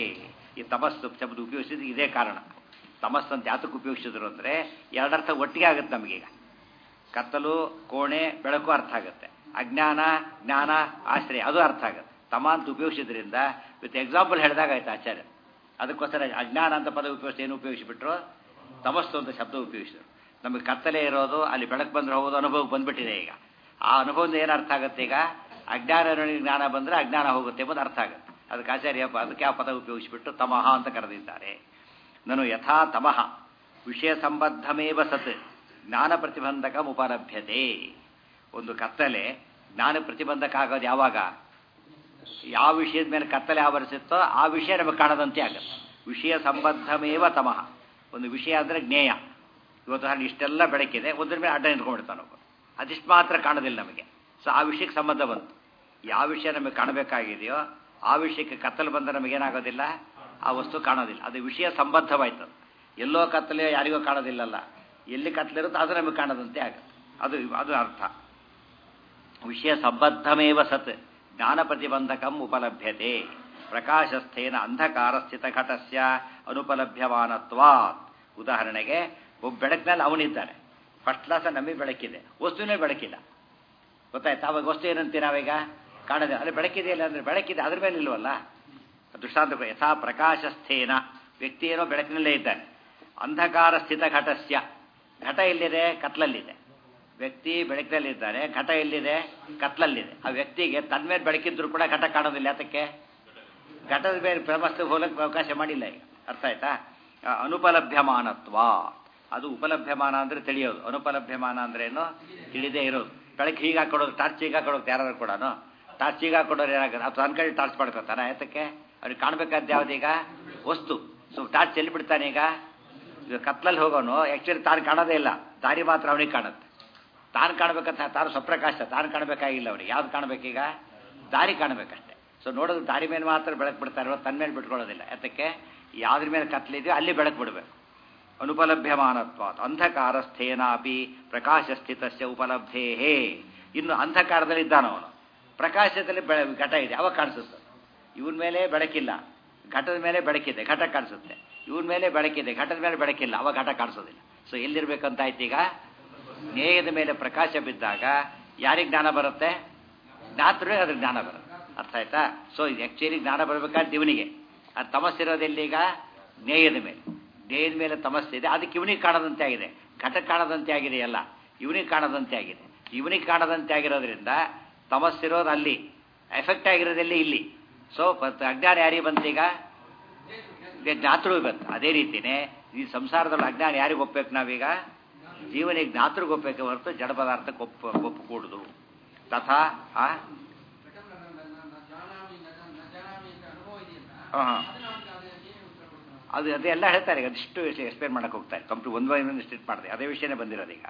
ಈ ತಮಸ್ಸು ಶಬ್ದ ಉಪಯೋಗಿಸಿದ ಇದೇ ಕಾರಣ ತಮಸ್ಸು ಅಂತ ಯಾತಕ್ಕೆ ಉಪಯೋಗಿಸಿದ್ರು ಅಂದರೆ ಎರಡರ್ಥ ಒಟ್ಟಿಗೆ ಆಗುತ್ತೆ ನಮಗೀಗ ಕತ್ತಲು ಕೋಣೆ ಬೆಳಕು ಅರ್ಥ ಆಗುತ್ತೆ ಅಜ್ಞಾನ ಜ್ಞಾನ ಆಶ್ರಯ ಅದು ಅರ್ಥ ಆಗುತ್ತೆ ತಮ ಅಂತ ಉಪಯೋಗಿಸಿದ್ರಿಂದ ವಿತ್ ಎಕ್ಸಾಂಪಲ್ ಹೇಳಿದಾಗ ಆಯ್ತು ಆಚಾರ್ಯ ಅದಕ್ಕೋಸ್ಕರ ಅಜ್ಞಾನ ಅಂತ ಪದ ಉಪಯೋಗಿಸಿ ಏನು ಉಪಯೋಗಿಸಿಬಿಟ್ರು ತಮಸ್ಸು ಅಂತ ಶಬ್ದ ಉಪಯೋಗಿಸಿದ್ರು ನಮಗೆ ಕತ್ತಲೆ ಇರೋದು ಅಲ್ಲಿ ಬೆಳಕು ಬಂದ್ರೆ ಹೋಗೋದು ಅನುಭವ ಬಂದ್ಬಿಟ್ಟಿದೆ ಈಗ ಆ ಅನುಭವದಿಂದ ಏನು ಅರ್ಥ ಆಗುತ್ತೆ ಈಗ ಅಜ್ಞಾನ ಜ್ಞಾನ ಬಂದರೆ ಅಜ್ಞಾನ ಹೋಗುತ್ತೆ ಎಂಬುದು ಅರ್ಥ ಆಗುತ್ತೆ ಅದಕ್ಕೆ ಆಚಾರ್ಯ ಅದಕ್ಕೆ ಆ ಪದ ಉಪಯೋಗಿಸಿಬಿಟ್ಟು ತಮಃ ಅಂತ ಕರೆದಿದ್ದಾರೆ ನಾನು ಯಥಾ ತಮಃ ವಿಷಯ ಸಂಬದ್ಧಮೇವ ಸತ್ ಜ್ಞಾನ ಪ್ರತಿಬಂಧಕ ಉಪಲಭ್ಯತೆ ಒಂದು ಕತ್ತಲೆ ಜ್ಞಾನ ಪ್ರತಿಬಂಧಕ ಆಗೋದು ಯಾವಾಗ ಯಾವ ವಿಷಯದ ಮೇಲೆ ಕತ್ತಲೆ ಆವರಿಸುತ್ತೋ ಆ ವಿಷಯ ನಮಗೆ ಕಾಣದಂತೆ ಆಗುತ್ತೆ ವಿಷಯ ಸಂಬದ್ಧಮೇವ ತಮಃ ಒಂದು ವಿಷಯ ಅಂದರೆ ಜ್ಞೇಯ ಇವತ್ತು ಹಾಗೆ ಇಷ್ಟೆಲ್ಲ ಬೆಳಕಿದೆ ಒಂದ್ರ ಮೇಲೆ ಅಡ್ಡ ನಿಂತ್ಕೊಂಡ್ಬಿಡ್ತಾನೆ ಒಬ್ಬ ಅದಿಷ್ಟು ಮಾತ್ರ ಕಾಣೋದಿಲ್ಲ ನಮಗೆ ಸೊ ಆ ವಿಷಯಕ್ಕೆ ಸಂಬಂಧ ಬಂತು ಯಾವ ವಿಷಯ ನಮಗೆ ಕಾಣಬೇಕಾಗಿದೆಯೋ ಆ ವಿಷಯಕ್ಕೆ ಕತ್ತಲು ಬಂದರೆ ನಮಗೇನಾಗೋದಿಲ್ಲ ಆ ವಸ್ತು ಕಾಣೋದಿಲ್ಲ ಅದು ವಿಷಯ ಸಂಬದ್ಧವಾಯ್ತು ಎಲ್ಲೋ ಕತ್ತಲೆ ಯಾರಿಗೋ ಕಾಣೋದಿಲ್ಲಲ್ಲ ಎಲ್ಲಿ ಕತ್ತಲಿರುತ್ತೋ ಅದು ನಮಗೆ ಕಾಣದಂತೆ ಆಗುತ್ತೆ ಅದು ಅದು ಅರ್ಥ ವಿಷಯ ಸಂಬದ್ಧಮೇವ ಸತ್ ಜ್ಞಾನ ಪ್ರತಿಬಂಧಕಂ ಉಪಲಭ್ಯತೆ ಪ್ರಕಾಶಸ್ಥೇನ ಅಂಧಕಾರ ಸ್ಥಿತ ಘಟಸ್ಯ ಅನುಪಲಭ್ಯಮಾನತ್ವಾತ್ ಉದಾಹರಣೆಗೆ ಒಬ್ಬ ಬೆಳಕಿನಲ್ಲಿ ಅವನಿದ್ದಾನೆ ಫಸ್ಟ್ ಕ್ಲಾಸ್ ನಮಗೆ ಬೆಳಕಿದೆ ವಸ್ತುವಿನೇ ಬೆಳಕಿಲ್ಲ ಗೊತ್ತಾಯ್ತು ಅವಾಗ ವಸ್ತು ಏನಂತೀವಿ ನಾವೀಗ ಕಾಣದೆ ಅಲ್ಲಿ ಬೆಳಕಿದೆಯಲ್ಲ ಅಂದರೆ ಬೆಳಕಿದೆ ಅದ್ರ ಮೇಲೆ ಇಲ್ವಲ್ಲ ದೃಷ್ಟಾಂತ ಯಥಾ ಪ್ರಕಾಶಸ್ಥೇನ ವ್ಯಕ್ತಿ ಏನೋ ಬೆಳಕಿನಲ್ಲೇ ಇದ್ದಾನೆ ಅಂಧಕಾರ ಸ್ಥಿತ ಘಟಸ್ಯ ಘಟ ಎಲ್ಲಿದೆ ಕತ್ಲಲ್ಲಿದೆ ವ್ಯಕ್ತಿ ಬೆಳಕಿನಲ್ಲಿದ್ದಾನೆ ಘಟ ಎಲ್ಲಿದೆ ಕತ್ಲಲ್ಲಿದೆ ಆ ವ್ಯಕ್ತಿಗೆ ತನ್ನ ಮೇಲೆ ಬೆಳಕಿದ್ರು ಕೂಡ ಘಟ ಕಾಣೋದಿಲ್ಲ ಯಾತಕ್ಕೆ ಘಟದ ಮೇಲೆ ಪ್ರಮಸ್ತು ಹೋಲಕ್ಕೆ ಅವಕಾಶ ಮಾಡಿಲ್ಲ ಈಗ ಅರ್ಥ ಆಯ್ತಾ ಅನುಪಲಭ್ಯಮಾನತ್ವ ಅದು ಉಪಲಭ್ಯಮಾನ ಅಂದರೆ ತಿಳಿಯೋದು ಅನುಪಲಭ್ಯಮಾನ ಅಂದ್ರೇನು ತಿಳಿದೇ ಇರೋದು ಬೆಳಕು ಹೀಗೆ ಹಾಕೊಡೋದು ಟಾರ್ಚ್ ಹೀಗೆ ಹಾಕೊಡೋದು ಯಾರು ಕೂಡ ಟಾರ್ಚ್ ಹೀಗೆ ಹಾಕೊಡೋರು ಏನಾಗುತ್ತೆ ಅದು ತನ್ನ ಕಡೆ ಟಾರ್ಚ್ ಮಾಡ್ಕೊತಾನೆ ಯಾತಕ್ಕೆ ಅವ್ರಿಗೆ ಕಾಣಬೇಕಾದ ಯಾವ್ದೀಗ ವಸ್ತು ಸೊ ಟಾರ್ಚ್ ಎಲ್ಲಿ ಬಿಡ್ತಾನೆ ಈಗ ಈಗ ಕತ್ಲಲ್ಲಿ ಹೋಗೋನು ಆ್ಯಕ್ಚುಲಿ ತಾನು ಕಾಣೋದೇ ಇಲ್ಲ ದಾರಿ ಮಾತ್ರ ಅವನಿಗೆ ಕಾಣುತ್ತೆ ತಾನು ಕಾಣಬೇಕಂತ ತಾನು ಸ್ವಪ್ರಕಾಶ ತಾನು ಕಾಣಬೇಕಾಗಿಲ್ಲ ಅವನಿಗೆ ಯಾವ್ದು ಕಾಣಬೇಕೀಗ ದಾರಿ ಕಾಣಬೇಕಷ್ಟೆ ಸೊ ನೋಡೋದು ದಾರಿ ಮೇಲೆ ಮಾತ್ರ ಬೆಳಕು ಬಿಡ್ತಾರೋ ತನ್ನ ಮೇಲೆ ಬಿಟ್ಕೊಳ್ಳೋದಿಲ್ಲ ಯಾತಕ್ಕೆ ಯಾವ್ದ್ರ ಮೇಲೆ ಕತ್ಲಿದೆಯೋ ಅಲ್ಲಿ ಬೆಳಕು ಬಿಡಬೇಕು ಅನುಪಲಭ್ಯಮಾನತ್ವ ಅಂಧಕಾರಸ್ಥೇನಾಪಿ ಪ್ರಕಾಶ ಸ್ಥಿತಸ್ಯ ಉಪಲಬ್ಧೇ ಇನ್ನು ಅಂಧಕಾರದಲ್ಲಿ ಇದ್ದಾನವನು ಪ್ರಕಾಶದಲ್ಲಿ ಬೆಳೆ ಘಟ ಇದೆ ಅವಾಗ ಕಾಣಿಸುತ್ತೆ ಇವನ ಮೇಲೆ ಬೆಳಕಿಲ್ಲ ಘಟದ ಮೇಲೆ ಬೆಳಕಿದೆ ಘಟ ಕಾಣಿಸುತ್ತೆ ಇವನ ಮೇಲೆ ಬೆಳಕಿದೆ ಘಟದ ಮೇಲೆ ಬೆಳಕಿಲ್ಲ ಅವಾಗ ಘಟ ಕಾಣಿಸೋದಿಲ್ಲ ಸೊ ಎಲ್ಲಿರ್ಬೇಕಂತ ಆಯ್ತು ಈಗ ನೇಯದ ಮೇಲೆ ಪ್ರಕಾಶ ಬಿದ್ದಾಗ ಯಾರಿಗೆ ಜ್ಞಾನ ಬರುತ್ತೆ ಜ್ಞಾತೃ ಅದ್ರ ಜ್ಞಾನ ಬರುತ್ತೆ ಅರ್ಥ ಆಯ್ತಾ ಸೊ ಇದು ಆ್ಯಕ್ಚುಲಿ ಜ್ಞಾನ ಬರಬೇಕಾದ್ರೆ ಇವನಿಗೆ ಅದು ತಮಸ್ಸಿರೋದೆಲ್ಲೀಗ ನೇಯದ ಮೇಲೆ ನೇಯದ ಮೇಲೆ ತಮಸ್ಸಿದೆ ಅದಕ್ಕೆ ಇವನಿಗೆ ಕಾಣದಂತೆ ಆಗಿದೆ ಘಟ ಕಾಣದಂತೆ ಆಗಿದೆ ಅಲ್ಲ ಇವನಿಗೆ ಕಾಣದಂತೆ ಆಗಿದೆ ಇವನಿಗೆ ಕಾಣದಂತೆ ಆಗಿರೋದ್ರಿಂದ ತಮಸ್ಸಿರೋದು ಅಲ್ಲಿ ಎಫೆಕ್ಟ್ ಆಗಿರೋದೆಲ್ಲಿ ಇಲ್ಲಿ ಸೊ ಅಜ್ಞಾನ ಯಾರಿಗೆ ಬಂತೀಗ ಜ್ಞಾತೃ ಬಂತು ಅದೇ ರೀತಿನೇ ಈ ಸಂಸಾರದಲ್ಲಿ ಅಜ್ಞಾನ ಯಾರಿಗೆ ಒಪ್ಪಬೇಕು ನಾವೀಗ ಜೀವನಿಗೆ ಜ್ಞಾತೃಗೆ ಒಪ್ಪಬೇಕು ಹೊರತು ಜಡ ಪದಾರ್ಥಕ್ಕೆ ಒಪ್ಪ ಒಪ್ಪಕೂಡುದು ತಥಾ ಆ ಹಾಂ ಅದು ಅದೆಲ್ಲ ಹೇಳ್ತಾರೆ ಅದಿಷ್ಟು ಎಕ್ಸ್ಪ್ಲೇನ್ ಮಾಡಕ್ಕೆ ಹೋಗ್ತಾರೆ ಕಂಪ್ಲೀಟ್ ಒಂದು ಒಂದು ಸ್ಟೇಟ್ ಮಾಡಿದೆ ಅದೇ ವಿಷಯನೇ ಬಂದಿರೋದೀಗ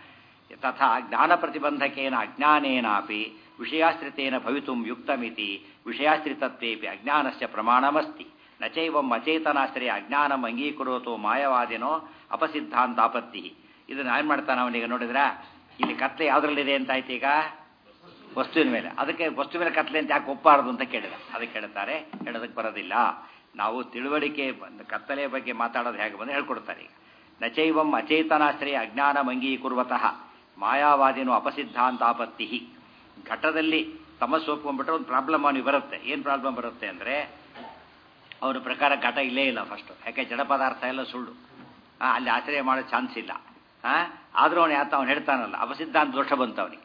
ತಥಾ ಜ್ಞಾನ ಪ್ರತಿಬಂಧಕೇನ ಅಜ್ಞಾನೇನಾಪಿ ವಿಷಯಾಶ್ರಿತೇನ ಭವಿತುಂ ಯುಕ್ತಮಿತಿ ವಿಷಯಾಶ್ರಿತತ್ವೇಪಿ ಅಜ್ಞಾನಸ್ಯ ಪ್ರಮಾಣಮಸ್ತಿ ನಚೈವಂ ಅಚೇತನಾಶ್ರಯ ಅಜ್ಞಾನಂ ಅಂಗೀಕರೋತು ಮಾಯವಾದಿನೋ ಅಪಸಿದ್ಧಾಂತಾಪತ್ತಿ ಇದನ್ನ ಏನು ಮಾಡ್ತಾನೆ ಅವನಿಗೆ ನೋಡಿದ್ರ ಇಲ್ಲಿ ಕತ್ಲೆ ಯಾವ್ದ್ರಲ್ಲಿದೆ ಅಂತ ಆಯ್ತು ಈಗ ವಸ್ತುವಿನ ಮೇಲೆ ಅದಕ್ಕೆ ವಸ್ತು ಮೇಲೆ ಕತ್ಲೆ ಅಂತ ಯಾಕೆ ಒಪ್ಪಾರದು ಅಂತ ಕೇಳಿದ ಅದಕ್ಕೆ ಹೇಳ್ತಾರೆ ಹೇಳೋದಕ್ಕೆ ಬರೋದಿಲ್ಲ ನಾವು ತಿಳುವಳಿಕೆ ಕತ್ತಲೆಯ ಬಗ್ಗೆ ಮಾತಾಡೋದು ಹೇಗೆ ಬಂದು ಹೇಳ್ಕೊಡ್ತಾರೆ ಈಗ ನಚೈವಂ ಅಚೇತನಾಶ್ರಯ ಅಜ್ಞಾನ ಅಂಗೀಕುರ್ವತಃ ಮಾಯಾವಾದಿನೋ ಅಪಸಿದ್ಧಾಂತಾಪತ್ತಿ ಘಟದಲ್ಲಿ ತಮಸ್ಸು ಒಪ್ಕೊಂಡ್ಬಿಟ್ರೆ ಒಂದು ಪ್ರಾಬ್ಲಮ್ ಅವನಿಗೆ ಬರುತ್ತೆ ಏನು ಪ್ರಾಬ್ಲಮ್ ಬರುತ್ತೆ ಅಂದರೆ ಅವನ ಪ್ರಕಾರ ಘಟ ಇಲ್ಲೇ ಇಲ್ಲ ಫಸ್ಟು ಯಾಕೆ ಜಡ ಪದಾರ್ಥ ಎಲ್ಲ ಸುಳ್ಳು ಅಲ್ಲಿ ಆಶ್ರಯ ಮಾಡೋ ಚಾನ್ಸ್ ಇಲ್ಲ ಹಾಂ ಆದರೂ ಅವನು ಯಾತ ಅವನು ಹೇಳ್ತಾನಲ್ಲ ಅಪಸಿದ್ಧಾಂತ ದೋಷ ಬಂತು ಅವನಿಗೆ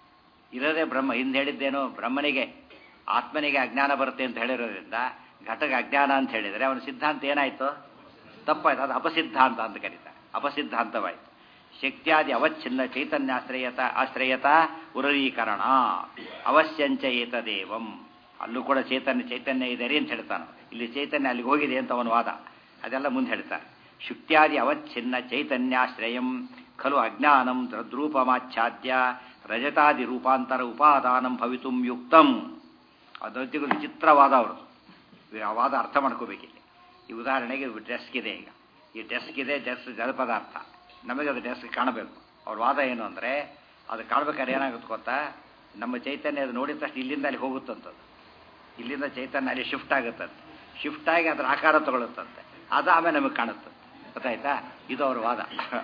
ಇರೋದೇ ಬ್ರಹ್ಮ ಹಿಂದೆ ಹೇಳಿದ್ದೇನು ಬ್ರಹ್ಮನಿಗೆ ಆತ್ಮನಿಗೆ ಅಜ್ಞಾನ ಬರುತ್ತೆ ಅಂತ ಹೇಳಿರೋದ್ರಿಂದ ಘಟಗೆ ಅಜ್ಞಾನ ಅಂತ ಹೇಳಿದರೆ ಅವನ ಸಿದ್ಧಾಂತ ಏನಾಯಿತು ತಪ್ಪಾಯ್ತು ಅದು ಅಪಸಿದ್ಧಾಂತ ಅಂತ ಕರೀತಾರೆ ಅಪಸಿದ್ಧಾಂತವಾಯಿತು ಶಕ್ತಿಯಾದಿ ಅವಚ್ಛಿನ್ನ ಚೈತನ್ಯಾಶ್ರಯತ ಆಶ್ರಯತ ಉರಳೀಕರಣ ಅವಶ್ಯಂಚ ಏತದೇವಂ ಅಲ್ಲೂ ಕೂಡ ಚೈತನ್ಯ ಚೈತನ್ಯ ಇದೆ ಅಂತ ಹೇಳ್ತಾನೆ ಇಲ್ಲಿ ಚೈತನ್ಯ ಅಲ್ಲಿಗೆ ಹೋಗಿದೆ ಅಂತ ಅವನ ವಾದ ಅದೆಲ್ಲ ಮುಂದೆ ಹೇಳ್ತಾರೆ ಶುಕ್ತ್ಯಾದಿ ಅವಚ್ಛಿನ್ನ ಚೈತನ್ಯಾಶ್ರಯಂ ಖಲು ಅಜ್ಞಾನಂ ತದ್ರೂಪಮಾಚ್ಛಾದ್ಯ ರಜತಾದಿ ರೂಪಾಂತರ ಉಪಾದಾನಂ ಭವಿತುಂ ಯುಕ್ತಂ ಅದೊತ್ತಿಗೂ ವಿಚಿತ್ರವಾದ ಅವರು ಆ ವಾದ ಅರ್ಥ ಮಾಡ್ಕೋಬೇಕಿಲ್ಲಿ ಈ ಉದಾಹರಣೆಗೆ ಡೆಸ್ಕ್ ಇದೆ ಈಗ ಈ ಡೆಸ್ಕ್ ಇದೆ ಡೆಸ್ಕ್ ಜಲ ಪದಾರ್ಥ ನಮಗೆ ಅದು ಡೆಸ್ಕ್ ಕಾಣಬೇಕು ಅವ್ರ ವಾದ ಏನು ಅಂದರೆ ಅದು ಕಾಣ್ಬೇಕಾದ್ರೆ ಏನಾಗುತ್ತೆ ಗೊತ್ತಾ ನಮ್ಮ ಚೈತನ್ಯ ಅದು ನೋಡಿದ ತಕ್ಷಣ ಇಲ್ಲಿಂದ ಅಲ್ಲಿ ಹೋಗುತ್ತಂಥದ್ದು ಇಲ್ಲಿಂದ ಚೈತನ್ಯ ಅಲ್ಲಿ ಶಿಫ್ಟ್ ಆಗುತ್ತಂತೆ ಶಿಫ್ಟ್ ಆಗಿ ಅದರ ಆಕಾರ ತಗೊಳುತ್ತಂತೆ ಅದು ಆಮೇಲೆ ನಮಗೆ ಕಾಣುತ್ತೆ ಗೊತ್ತಾಯ್ತಾ ಇದು ಅವ್ರ ವಾದ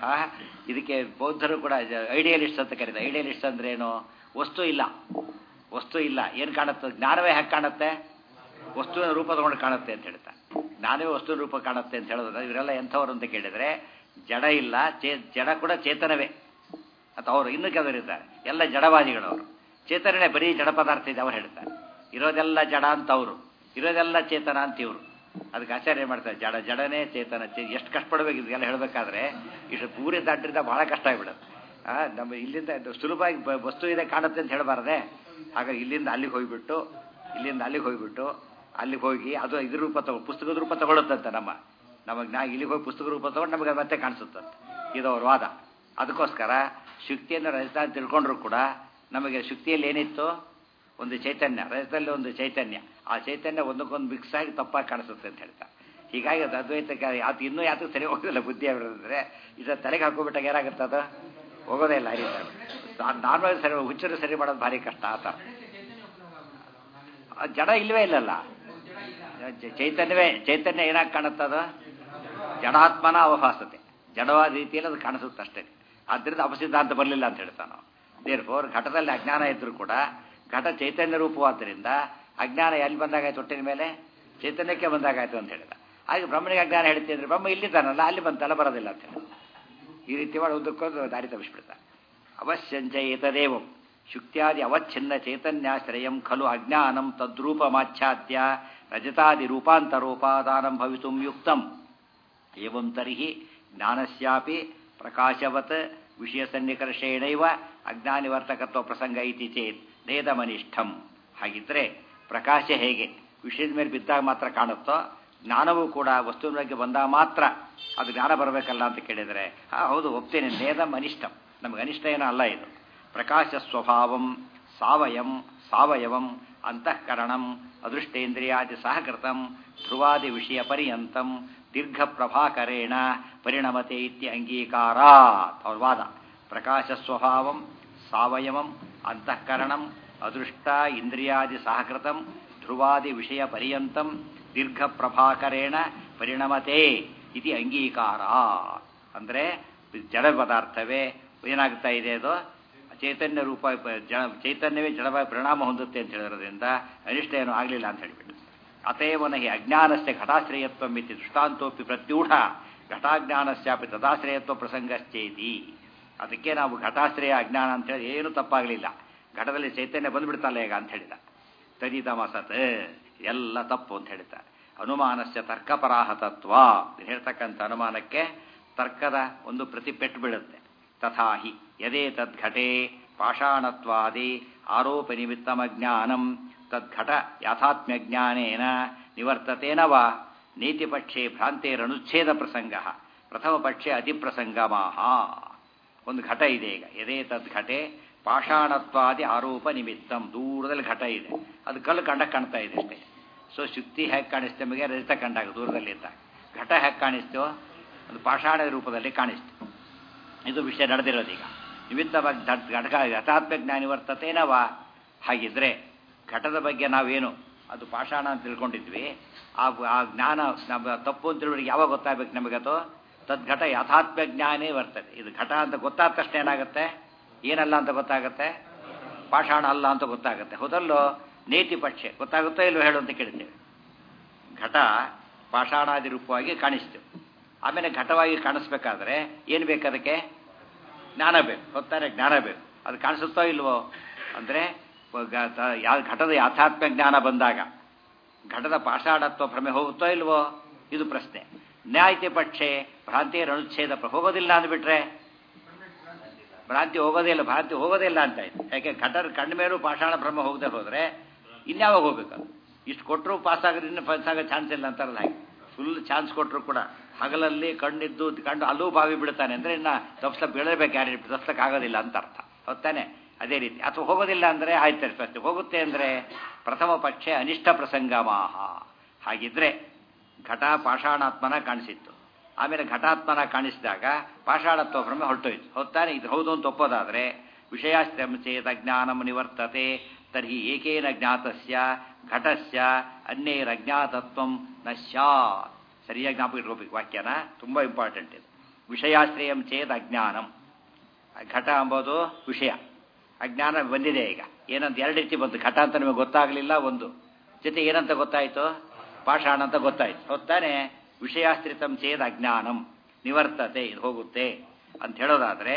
ಇದಕ್ಕೆ ಬೌದ್ಧರು ಕೂಡ ಐಡಿಯಲಿಸ್ಟ್ ಅಂತ ಕರೀತಾರೆ ಐಡಿಯಲಿಸ್ಟ್ ಅಂದ್ರೆ ಏನು ವಸ್ತು ಇಲ್ಲ ವಸ್ತು ಇಲ್ಲ ಏನು ಕಾಣುತ್ತೆ ಜ್ಞಾನವೇ ಹೇಗೆ ಕಾಣುತ್ತೆ ವಸ್ತುವಿನ ರೂಪ ತಗೊಂಡು ಕಾಣುತ್ತೆ ಅಂತ ಹೇಳ್ತಾರೆ ಜ್ಞಾನವೇ ವಸ್ತುವಿನ ರೂಪ ಕಾಣುತ್ತೆ ಅಂತ ಹೇಳೋದು ಇವರೆಲ್ಲ ಎಂಥವ್ರು ಅಂತ ಕೇಳಿದರೆ ಜಡ ಇಲ್ಲ ಚೇ ಜಡ ಕೂಡ ಚೇತನವೇ ಅಂತ ಅವರು ಇನ್ನೂ ಕೆಲವರಿದ್ದಾರೆ ಎಲ್ಲ ಜಡವಾದಿಗಳವರು ಚೇತನನೇ ಬರೀ ಜಡ ಪದಾರ್ಥ ಇದೆ ಅವ್ರು ಹೇಳ್ತಾರೆ ಇರೋದೆಲ್ಲ ಜಡ ಅಂತ ಅವರು ಇರೋದೆಲ್ಲ ಚೇತನ ಅಂತ ಇವರು ಅದಕ್ಕೆ ಆಚಾರ್ಯ ಮಾಡ್ತಾರೆ ಜಡ ಜಡನೇ ಚೇತನ ಚೇ ಎಷ್ಟು ಕಷ್ಟಪಡಬೇಕು ಇದೆಲ್ಲ ಹೇಳಬೇಕಾದ್ರೆ ಇಷ್ಟು ಪೂರಿ ದಾಟ್ರಿಂದ ಬಹಳ ಕಷ್ಟ ಆಗಿಬಿಡುತ್ತೆ ನಮ್ಮ ಇಲ್ಲಿಂದ ಸುಲಭವಾಗಿ ವಸ್ತು ಇದೆ ಕಾಣುತ್ತೆ ಅಂತ ಹೇಳಬಾರ್ದೆ ಹಾಗಾಗಿ ಇಲ್ಲಿಂದ ಅಲ್ಲಿಗೆ ಹೋಗಿಬಿಟ್ಟು ಇಲ್ಲಿಂದ ಅಲ್ಲಿಗೆ ಹೋಗಿಬಿಟ್ಟು ಅಲ್ಲಿಗೆ ಹೋಗಿ ಅದು ಇದ್ರ ರೂಪ ತಗೋ ಪುಸ್ತಕದ ರೂಪ ತಗೊಳುತ್ತಂತೆ ನಮ್ಮ ನಮಗೆ ನಾ ಇಲ್ಲಿಗೆ ಹೋಗಿ ಪುಸ್ತಕ ರೂಪ ತಗೊಂಡು ನಮಗೆ ಮತ್ತೆ ಕಾಣಿಸುತ್ತಂತೆ ಇದು ಅವ್ರ ವಾದ ಅದಕ್ಕೋಸ್ಕರ ಶುಕ್ತಿಯನ್ನು ರಜತ ಅಂತ ತಿಳ್ಕೊಂಡ್ರು ಕೂಡ ನಮಗೆ ಶುಕ್ತಿಯಲ್ಲಿ ಏನಿತ್ತು ಒಂದು ಚೈತನ್ಯ ರಜತದಲ್ಲಿ ಒಂದು ಚೈತನ್ಯ ಆ ಚೈತನ್ಯ ಒಂದಕ್ಕೊಂದು ಮಿಕ್ಸ್ ಆಗಿ ತಪ್ಪಾಗಿ ಕಾಣಿಸುತ್ತೆ ಅಂತ ಹೇಳ್ತಾರೆ ಹೀಗಾಗಿ ಅದು ಅದ್ವೈತಕ್ಕೆ ಅದು ಇನ್ನೂ ಯಾತಕ್ಕೆ ಸರಿ ಹೋಗೋದಿಲ್ಲ ಬುದ್ಧಿ ಆಗಿರೋದಂದ್ರೆ ಇದು ತಲೆಗೆ ಹಾಕೋಬಿಟ್ಟಾಗ ಏನಾಗುತ್ತೆ ಅದು ಹೋಗೋದೇ ಇಲ್ಲ ಆ ರೀತಿ ನಾರ್ಮಲ್ ಸರಿ ಹುಚ್ಚರು ಸರಿ ಮಾಡೋದು ಭಾರಿ ಕಷ್ಟ ಆ ಥರ ಜಡ ಇಲ್ಲವೇ ಇಲ್ಲಲ್ಲ ಚೈತನ್ಯವೇ ಚೈತನ್ಯ ಏನಾಗಿ ಕಾಣುತ್ತದ ಜಡಾತ್ಮನ ಅವಭಾಸತೆ ಜಡವಾದ ರೀತಿಯಲ್ಲಿ ಅದು ಕಾಣಿಸುತ್ತೆ ಅಷ್ಟೇ ಆದ್ದರಿಂದ ಅಪಸಿದ್ಧಾಂತ ಬರಲಿಲ್ಲ ಅಂತ ಹೇಳ್ತಾನೆ ನಾವು ದೇರ್ ಫೋರ್ ಘಟದಲ್ಲಿ ಅಜ್ಞಾನ ಇದ್ರೂ ಕೂಡ ಘಟ ಚೈತನ್ಯ ರೂಪವಾದ್ದರಿಂದ ಅಜ್ಞಾನ ಎಲ್ಲಿ ಬಂದಾಗಾಯ್ತು ಹೊಟ್ಟಿನ ಮೇಲೆ ಚೈತನ್ಯಕ್ಕೆ ಬಂದಾಗಾಯ್ತು ಅಂತ ಹೇಳಿದ ಹಾಗೆ ಬ್ರಹ್ಮನಿಗೆ ಅಜ್ಞಾನ ಹೇಳ್ತಿದ್ರೆ ಬ್ರಹ್ಮ ಇಲ್ಲಿದ್ದಾನಲ್ಲ ಅಲ್ಲಿ ಬಂತಲ್ಲ ಬರೋದಿಲ್ಲ ಅಂತ ಹೇಳಿ ಈ ರೀತಿ ಮಾಡಿ ಉದ್ದಕ್ಕೊಂದು ದಾರಿ ತಪ್ಪಿಸ್ಬಿಡ್ತಾರೆ ಅವಶ್ಯಂಚ ಏತದೇವಂ ಶುಕ್ತ್ಯಾದಿ ಅವಚ್ಛಿನ್ನ ಚೈತನ್ಯಾಶ್ರಯಂ ಖಲು ಅಜ್ಞಾನಂ ತದ್ರೂಪಮಾಚ್ಛಾದ್ಯ ರಜತಾದಿ ರೂಪಾಂತರೋಪಾದಾನಂ ಭವಿತುಂ ಯುಕ್ತಂ ಏವಂ ತರ್ಹಿ ಜ್ಞಾನಸ್ಯಾಪಿ ಪ್ರಕಾಶವತ್ ವಿಷಯ ಸನ್ನಿಕರ್ಷೇಣೈವ ಅಜ್ಞಾನಿವರ್ತಕತ್ವ ಪ್ರಸಂಗ ಇತಿ ಚೇತ್ ನೇದಮನಿಷ್ಠಂ ಹಾಗಿದ್ರೆ ಪ್ರಕಾಶ ಹೇಗೆ ವಿಷಯದ ಮೇಲೆ ಬಿದ್ದಾಗ ಮಾತ್ರ ಕಾಣುತ್ತೋ ಜ್ಞಾನವೂ ಕೂಡ ವಸ್ತುವಿನ ಬಗ್ಗೆ ಬಂದಾಗ ಮಾತ್ರ ಅದು ಜ್ಞಾನ ಬರಬೇಕಲ್ಲ ಅಂತ ಕೇಳಿದರೆ ಹಾಂ ಹೌದು ಒಪ್ತೇನೆ ನೇದಂ ಅನಿಷ್ಟಂ ನಮಗೆ ಅನಿಷ್ಟ ಏನೋ ಅಲ್ಲ ಇದು ಪ್ರಕಾಶ ಸ್ವಭಾವಂ ಸಾವಯಂ ಸಾವಯವಂ ಅಂತಃಕರಣಂ ಅದೃಷ್ಟೇಂದ್ರಿಯಾದಿ ಸಹಕೃತಂ ಧ್ರುವಾದಿ ವಿಷಯ ಪರ್ಯಂತಂ ದೀರ್ಘ ಪ್ರಭಾಕರೇಣ ಪರಿಣಮತೆ ಇತ್ಯ ಅಂಗೀಕಾರಾತ್ ಅವ್ರ ವಾದ ಪ್ರಕಾಶ ಸ್ವಭಾವಂ ಸಾವಯವಂ ಅಂತಃಕರಣಂ ಅದೃಷ್ಟ ಇಂದ್ರಿಯಾದಿ ಸಹಕೃತಂ ಧ್ರುವಾದಿ ವಿಷಯ ಪರ್ಯಂತಂ ದೀರ್ಘ ಪ್ರಭಾಕರೇಣ ಪರಿಣಮತೆ ಇತಿ ಅಂಗೀಕಾರ ಅಂದರೆ ಜಡ ಪದಾರ್ಥವೇ ಏನಾಗ್ತಾ ಇದೆ ಅದು ಚೈತನ್ಯ ರೂಪ ಜ ಚೈತನ್ಯವೇ ಜಡವಾಗಿ ಪರಿಣಾಮ ಹೊಂದುತ್ತೆ ಅಂತ ಹೇಳಿರೋದ್ರಿಂದ ಅನಿಷ್ಟ ಏನೂ ಆಗಲಿಲ್ಲ ಅಂತ ಹೇಳಿಬಿಟ್ಟು ಅತೇವನ ಹಿ ಅಜ್ಞಾನಸ್ಯ ಘಟಾಶ್ರಯತ್ವ ಮಿತಿ ದೃಷ್ಟಾಂತೋಪಿ ಪ್ರತ್ಯೂಢ ಘಟಾಜ್ಞಾನಸ್ಯಾಪಿ ತದಾಶ್ರಯತ್ವ ಪ್ರಸಂಗಶ್ಚೇತಿ ಅದಕ್ಕೆ ನಾವು ಘಟಾಶ್ರಯ ಅಜ್ಞಾನ ಅಂತ ಹೇಳಿ ಏನೂ ತಪ್ಪಾಗಲಿಲ್ಲ ಘಟದಲ್ಲಿ ಚೈತನ್ಯ ಬಂದ್ಬಿಡ್ತಲ್ಲ ಈಗ ಅಂತ ಹೇಳಿದ ತದಿತಮಸತ್ ಎಲ್ಲ ತಪ್ಪು ಅಂತ ಹೇಳ್ತಾರೆ ಅನುಮಾನಸ್ಯ ತರ್ಕಪರಾಹತತ್ವ ಹೇಳ್ತಕ್ಕಂಥ ಅನುಮಾನಕ್ಕೆ ತರ್ಕದ ಒಂದು ಪ್ರತಿ ಪೆಟ್ಟು ಬೀಳುತ್ತೆ ತಥಾಹಿ ಯದೇ ತದ್ಘಟೆ ಪಾಷಾಣತ್ವಾದಿ ಆರೋಪ ನಿಮಿತ್ತಮಜ್ಞಾನಂ ತದ್ಘಟ ಯಾಥಾತ್ಮ್ಯ ಜ್ಞಾನೇನ ನಿವರ್ತತೇನ ವಾ ನೀತಿಪಕ್ಷೆ ಭ್ರಾಂತೇರನುಚ್ಛೇದ ಪ್ರಸಂಗ ಪ್ರಥಮ ಪಕ್ಷೆ ಅತಿಪ್ರಸಂಗಮಾಹ ಒಂದು ಘಟ ಇದೆ ಈಗ ಯದೇ ತದ್ಘಟೆ ಪಾಷಾಣತ್ವಾದಿ ಆರೋಪ ನಿಮಿತ್ತಂ ದೂರದಲ್ಲಿ ಘಟ ಇದೆ ಅದು ಕಲ್ಲು ಕಂಡ ಕಾಣ್ತಾ ಇದೆ ಅಷ್ಟೇ ಸೊ ಶುಕ್ತಿ ಹೇಗೆ ಕಾಣಿಸ್ತೇ ನಮಗೆ ರಜಿತ ಕಂಡಾಗ ದೂರದಲ್ಲಿ ಇದ್ದಾಗ ಘಟ ಹೇಗೆ ಕಾಣಿಸ್ತೇವೋ ಅದು ಪಾಷಾಣದ ರೂಪದಲ್ಲಿ ಕಾಣಿಸ್ತು ಇದು ವಿಷಯ ನಡೆದಿರೋದು ಈಗ ನಿಮಿತ್ತವಾಗಿ ಘಟಕ ಯಥಾತ್ಮ ಜ್ಞಾನಿ ವರ್ತತೇನವಾ ಹಾಗಿದ್ರೆ ಘಟದ ಬಗ್ಗೆ ನಾವೇನು ಅದು ಪಾಷಾಣ ಅಂತ ತಿಳ್ಕೊಂಡಿದ್ವಿ ಆ ಆ ಜ್ಞಾನ ನಮ್ಮ ತಪ್ಪು ಅಂತ ತಿಳುವಳಿಕೆ ಯಾವಾಗ ಗೊತ್ತಾಗಬೇಕು ನಮಗದು ತದ್ಘಟ ಯಥಾತ್ಮ ಜ್ಞಾನೇ ಬರ್ತದೆ ಇದು ಘಟ ಅಂತ ಗೊತ್ತಾದ ತಕ್ಷಣ ಏನಾಗುತ್ತೆ ಏನಲ್ಲ ಅಂತ ಗೊತ್ತಾಗುತ್ತೆ ಪಾಷಾಣ ಅಲ್ಲ ಅಂತ ಗೊತ್ತಾಗುತ್ತೆ ಹೌದಲ್ಲೋ ನೇತಿ ಪಕ್ಷೆ ಗೊತ್ತಾಗುತ್ತೋ ಇಲ್ವೋ ಹೇಳು ಅಂತ ಕೇಳ್ತೇವೆ ಘಟ ಪಾಷಾಣಾದಿ ರೂಪವಾಗಿ ಕಾಣಿಸ್ತೇವೆ ಆಮೇಲೆ ಘಟವಾಗಿ ಕಾಣಿಸ್ಬೇಕಾದ್ರೆ ಏನು ಬೇಕು ಅದಕ್ಕೆ ಜ್ಞಾನ ಬೇಕು ಗೊತ್ತಾರೆ ಜ್ಞಾನ ಬೇಕು ಅದು ಕಾಣಿಸುತ್ತೋ ಇಲ್ವೋ ಅಂದರೆ ಯಾವ ಘಟದ ಯಾಥಾತ್ಮ್ಯ ಜ್ಞಾನ ಬಂದಾಗ ಘಟದ ಪಾಷಾಣತ್ವ ಭ್ರಮೆ ಹೋಗುತ್ತೋ ಇಲ್ವೋ ಇದು ಪ್ರಶ್ನೆ ನ್ಯಾಯತೆ ಪಕ್ಷೆ ಭ್ರಾಂತಿಯ ಅನುಚ್ಛೇದ ಹೋಗೋದಿಲ್ಲ ಅಂದ್ಬಿಟ್ರೆ ಭ್ರಾಂತಿ ಹೋಗೋದೇ ಇಲ್ಲ ಭ್ರಾಂತಿ ಹೋಗೋದೇ ಇಲ್ಲ ಅಂತ ಆಯ್ತು ಯಾಕೆ ಘಟರ್ ಕಂಡ ಮೇಲೂ ಪಾಷಾಣ ಭ್ರಮ ಹೋಗದೆ ಹೋದರೆ ಇನ್ಯಾವಾಗ ಹೋಗ್ಬೇಕು ಅದು ಇಷ್ಟು ಕೊಟ್ಟರು ಪಾಸ್ ಆಗೋದು ಇನ್ನು ಪಾಸ್ ಆಗೋ ಚಾನ್ಸ್ ಇಲ್ಲ ಅಂತಾರಲ್ಲ ಹಾಗೆ ಫುಲ್ ಚಾನ್ಸ್ ಕೊಟ್ಟರು ಕೂಡ ಹಗಲಲ್ಲಿ ಕಣ್ಣಿದ್ದು ಕಂಡು ಅಲ್ಲೂ ಬಾವಿ ಬಿಡ್ತಾನೆ ಅಂದರೆ ಇನ್ನು ತಪ್ಸ್ಲಕ್ಕೆ ಬೀಳಬೇಕು ಯಾರು ತಪ್ಸ್ಲಕ್ಕೆ ಆಗೋದಿಲ್ಲ ಅಂತ ಅರ್ಥ ಹೊತ್ತಾನೆ ಅದೇ ರೀತಿ ಅಥವಾ ಹೋಗೋದಿಲ್ಲ ಅಂದರೆ ಆಯ್ತು ಪ್ರಶ್ನೆ ಹೋಗುತ್ತೆ ಅಂದರೆ ಪ್ರಥಮ ಪಕ್ಷ ಅನಿಷ್ಟ ಪ್ರಸಂಗಮಾಹ ಹಾಗಿದ್ರೆ ಘಟ ಪಾಷಾಣಾತ್ಮನ ಕಾಣಿಸಿತ್ತು ಆಮೇಲೆ ಘಟಾತ್ಮನ ಕಾಣಿಸಿದಾಗ ಪಾಷಾಣತ್ವ ಭ್ರಮೆ ಹೊರಟೋಯ್ತು ಹೊತ್ತಾನೆ ಇದು ಹೌದು ಅಂತ ಒಪ್ಪೋದಾದರೆ ವಿಷಯಾಶ್ರಮಚೇತ ಜ್ಞಾನಂ ನಿವರ್ತತೆ ತರ್ಹಿ ಏಕೇನ ಜ್ಞಾತಸ್ಯ ಘಟಸ್ಯ ಅನ್ಯೈರಜ್ಞಾತತ್ವಂ ನ ಸ್ಯಾತ್ ಸರಿಯಾಗಿ ಜ್ಞಾಪಕ ಇಟ್ಕೋಬೇಕು ವಾಕ್ಯನ ತುಂಬ ಇಂಪಾರ್ಟೆಂಟ್ ಇದು ವಿಷಯಾಶ್ರಯಂ ಚೇತ್ ಅಜ್ಞಾನಂ ಘಟ ಎಂಬುದು ವಿಷಯ ಅಜ್ಞಾನ ಬಂದಿದೆ ಈಗ ಏನಂತ ಎರಡು ರೀತಿ ಬಂತು ಘಟ ಅಂತ ನಿಮಗೆ ಗೊತ್ತಾಗಲಿಲ್ಲ ಒಂದು ಜೊತೆ ಏನಂತ ಗೊತ್ತಾಯಿತು ಪಾಷಾಣ ಅಂತ ಗೊತ್ತಾಯ್ತು ಹೊತ್ತಾನೆ ವಿಷಯಾಶ್ರಿತಂ ಚೇದ್ ಅಜ್ಞಾನಂ ನಿವರ್ತತೆ ಇದು ಹೋಗುತ್ತೆ ಅಂತ ಹೇಳೋದಾದ್ರೆ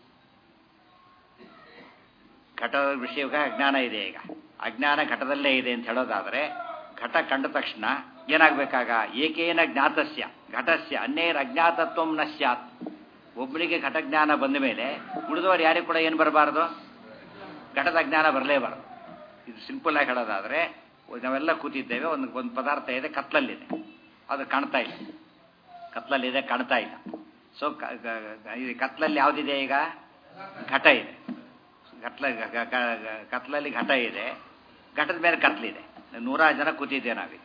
ಘಟದ ವಿಷಯಕ್ಕೆ ಅಜ್ಞಾನ ಇದೆ ಈಗ ಅಜ್ಞಾನ ಘಟದಲ್ಲೇ ಇದೆ ಅಂತ ಹೇಳೋದಾದ್ರೆ ಘಟ ಕಂಡ ತಕ್ಷಣ ಏನಾಗಬೇಕಾಗ ಏಕೇನ ಜ್ಞಾತಸ್ಯ ಘಟಸ್ಯ ಅನ್ಯೇರ ಅಜ್ಞಾತತ್ವ ನ ಸ್ಯಾತ್ ಒಬ್ಬನಿಗೆ ಘಟಜ್ಞಾನ ಬಂದ ಮೇಲೆ ಉಳಿದವರು ಯಾರಿಗೂ ಕೂಡ ಏನು ಬರಬಾರ್ದು ಘಟದ ಅಜ್ಞಾನ ಬರಲೇಬಾರದು ಇದು ಸಿಂಪಲ್ ಆಗಿ ಹೇಳೋದಾದ್ರೆ ನಾವೆಲ್ಲ ಕೂತಿದ್ದೇವೆ ಒಂದು ಒಂದು ಪದಾರ್ಥ ಇದೆ ಕತ್ಲಲ್ಲಿದೆ ಅದು ಕಾಣ್ತಾ ಇಲ್ಲ ಕತ್ಲಲ್ಲಿದೆ ಕಾಣ್ತಾ ಇಲ್ಲ ಸೊ ಕತ್ಲಲ್ಲಿ ಯಾವುದಿದೆ ಈಗ ಘಟ ಇದೆ ಘಟ್ಲ ಕತ್ಲಲ್ಲಿ ಘಟ ಇದೆ ಘಟದ ಮೇಲೆ ಕತ್ಲಿದೆ ನೂರಾರು ಜನ ಕೂತಿದ್ದೆ ನಾವೀಗ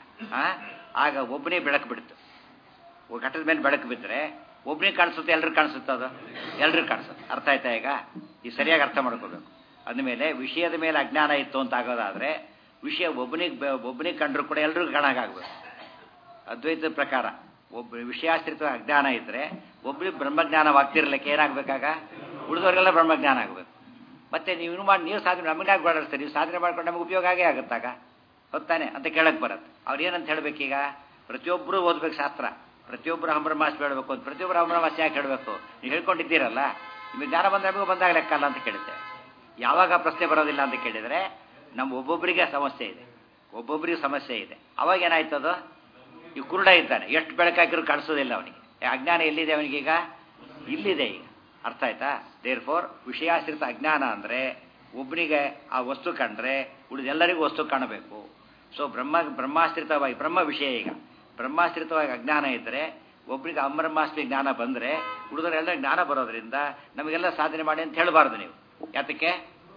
ಆಗ ಒಬ್ಬನೇ ಬೆಳಕು ಬಿಡ್ತು ಘಟದ ಮೇಲೆ ಬೆಳಕು ಬಿದ್ದರೆ ಒಬ್ಬನಿಗೆ ಕಾಣಿಸುತ್ತೆ ಎಲ್ರಿಗೂ ಕಾಣಿಸುತ್ತೆ ಅದು ಎಲ್ರಿಗೂ ಕಾಣಿಸುತ್ತೆ ಅರ್ಥ ಆಯ್ತಾ ಈಗ ಈ ಸರಿಯಾಗಿ ಅರ್ಥ ಮಾಡ್ಕೋಬೇಕು ಅಂದಮೇಲೆ ವಿಷಯದ ಮೇಲೆ ಅಜ್ಞಾನ ಇತ್ತು ಅಂತ ಆಗೋದಾದ್ರೆ ವಿಷಯ ಒಬ್ಬನಿಗೆ ಒಬ್ಬನಿಗೆ ಕಂಡ್ರು ಕೂಡ ಎಲ್ರಿಗೂ ಕಾಣಾಗಬೇಕು ಅದ್ವೈತದ ಪ್ರಕಾರ ಒಬ್ಬ ವಿಷಯಾಶ್ರಿತ ಅಜ್ಞಾನ ಇದ್ದರೆ ಒಬ್ಬರಿಗೆ ಬ್ರಹ್ಮಜ್ಞಾನವಾಗ್ತಿರ್ಲಿಕ್ಕೆ ಏನಾಗಬೇಕಾಗ ಉಳಿದವರಿಗೆಲ್ಲ ಬ್ರಹ್ಮಜ್ಞಾನ ಆಗಬೇಕು ಮತ್ತೆ ನೀವು ಮಾಡಿ ನೀವು ಸಾಧನೆ ನಮಗಾಗಿ ಓಡಾಡಿಸ್ತೀರಿ ನೀವು ಸಾಧನೆ ಮಾಡ್ಕೊಂಡು ನಮಗೆ ಉಪಯೋಗ ಆಗೇ ಆಗುತ್ತಾಗ ಹೊತ್ತಾನೆ ಅಂತ ಕೇಳಕ್ಕೆ ಬರುತ್ತೆ ಅವ್ರು ಏನಂತ ಹೇಳ್ಬೇಕೀಗ ಪ್ರತಿಯೊಬ್ಬರು ಓದ್ಬೇಕು ಶಾಸ್ತ್ರ ಪ್ರತಿಯೊಬ್ಬರು ಹಂಬ್ರಮಾಸ್ ಹೇಳಬೇಕು ಅಂತ ಪ್ರತಿಯೊಬ್ಬರು ಹಂಬ್ರಮಾಸ್ ಯಾಕೆ ಹೇಳಬೇಕು ನೀವು ಹೇಳ್ಕೊಂಡಿದ್ದೀರಲ್ಲ ನಿಮಗೆ ಜ್ಞಾನ ಬಂದ ನಮಗೂ ಬಂದಾಗ ಲೆಕ್ಕಲ್ಲ ಅಂತ ಕೇಳುತ್ತೆ ಯಾವಾಗ ಪ್ರಶ್ನೆ ಬರೋದಿಲ್ಲ ಅಂತ ಕೇಳಿದರೆ ನಮ್ಮ ಒಬ್ಬೊಬ್ಬರಿಗೆ ಸಮಸ್ಯೆ ಇದೆ ಒಬ್ಬೊಬ್ಬರಿಗೆ ಸಮಸ್ಯೆ ಇದೆ ಅವಾಗ ಏನಾಯ್ತದು ಈ ಕುರುಡ ಇದ್ದಾನೆ ಎಷ್ಟು ಬೆಳಕಾಕಿರೂ ಕಾಣಿಸೋದಿಲ್ಲ ಅವನಿಗೆ ಅಜ್ಞಾನ ಎಲ್ಲಿದೆ ಅವನಿಗೀಗ ಇಲ್ಲಿದೆ ಈಗ ಅರ್ಥ ಆಯ್ತಾ ದೇರ್ ಫೋರ್ ವಿಷಯಾಶ್ರಿತ ಅಜ್ಞಾನ ಅಂದರೆ ಒಬ್ಬನಿಗೆ ಆ ವಸ್ತು ಕಂಡ್ರೆ ಉಳಿದೆಲ್ಲರಿಗೂ ವಸ್ತು ಕಾಣಬೇಕು ಸೊ ಬ್ರಹ್ಮ ಬ್ರಹ್ಮಾಶ್ರಿತವಾಗಿ ಬ್ರಹ್ಮ ವಿಷಯ ಈಗ ಬ್ರಹ್ಮಾಶ್ರಿತವಾಗಿ ಅಜ್ಞಾನ ಇದ್ದರೆ ಒಬ್ಬರಿಗೆ ಅಬ್ರಹ್ಮಾಸ್ಮಿ ಜ್ಞಾನ ಬಂದರೆ ಉಳಿದವರೆಲ್ಲ ಜ್ಞಾನ ಬರೋದ್ರಿಂದ ನಮಗೆಲ್ಲ ಸಾಧನೆ ಮಾಡಿ ಅಂತ ಹೇಳಬಾರ್ದು ನೀವು ಯಾತಕ್ಕೆ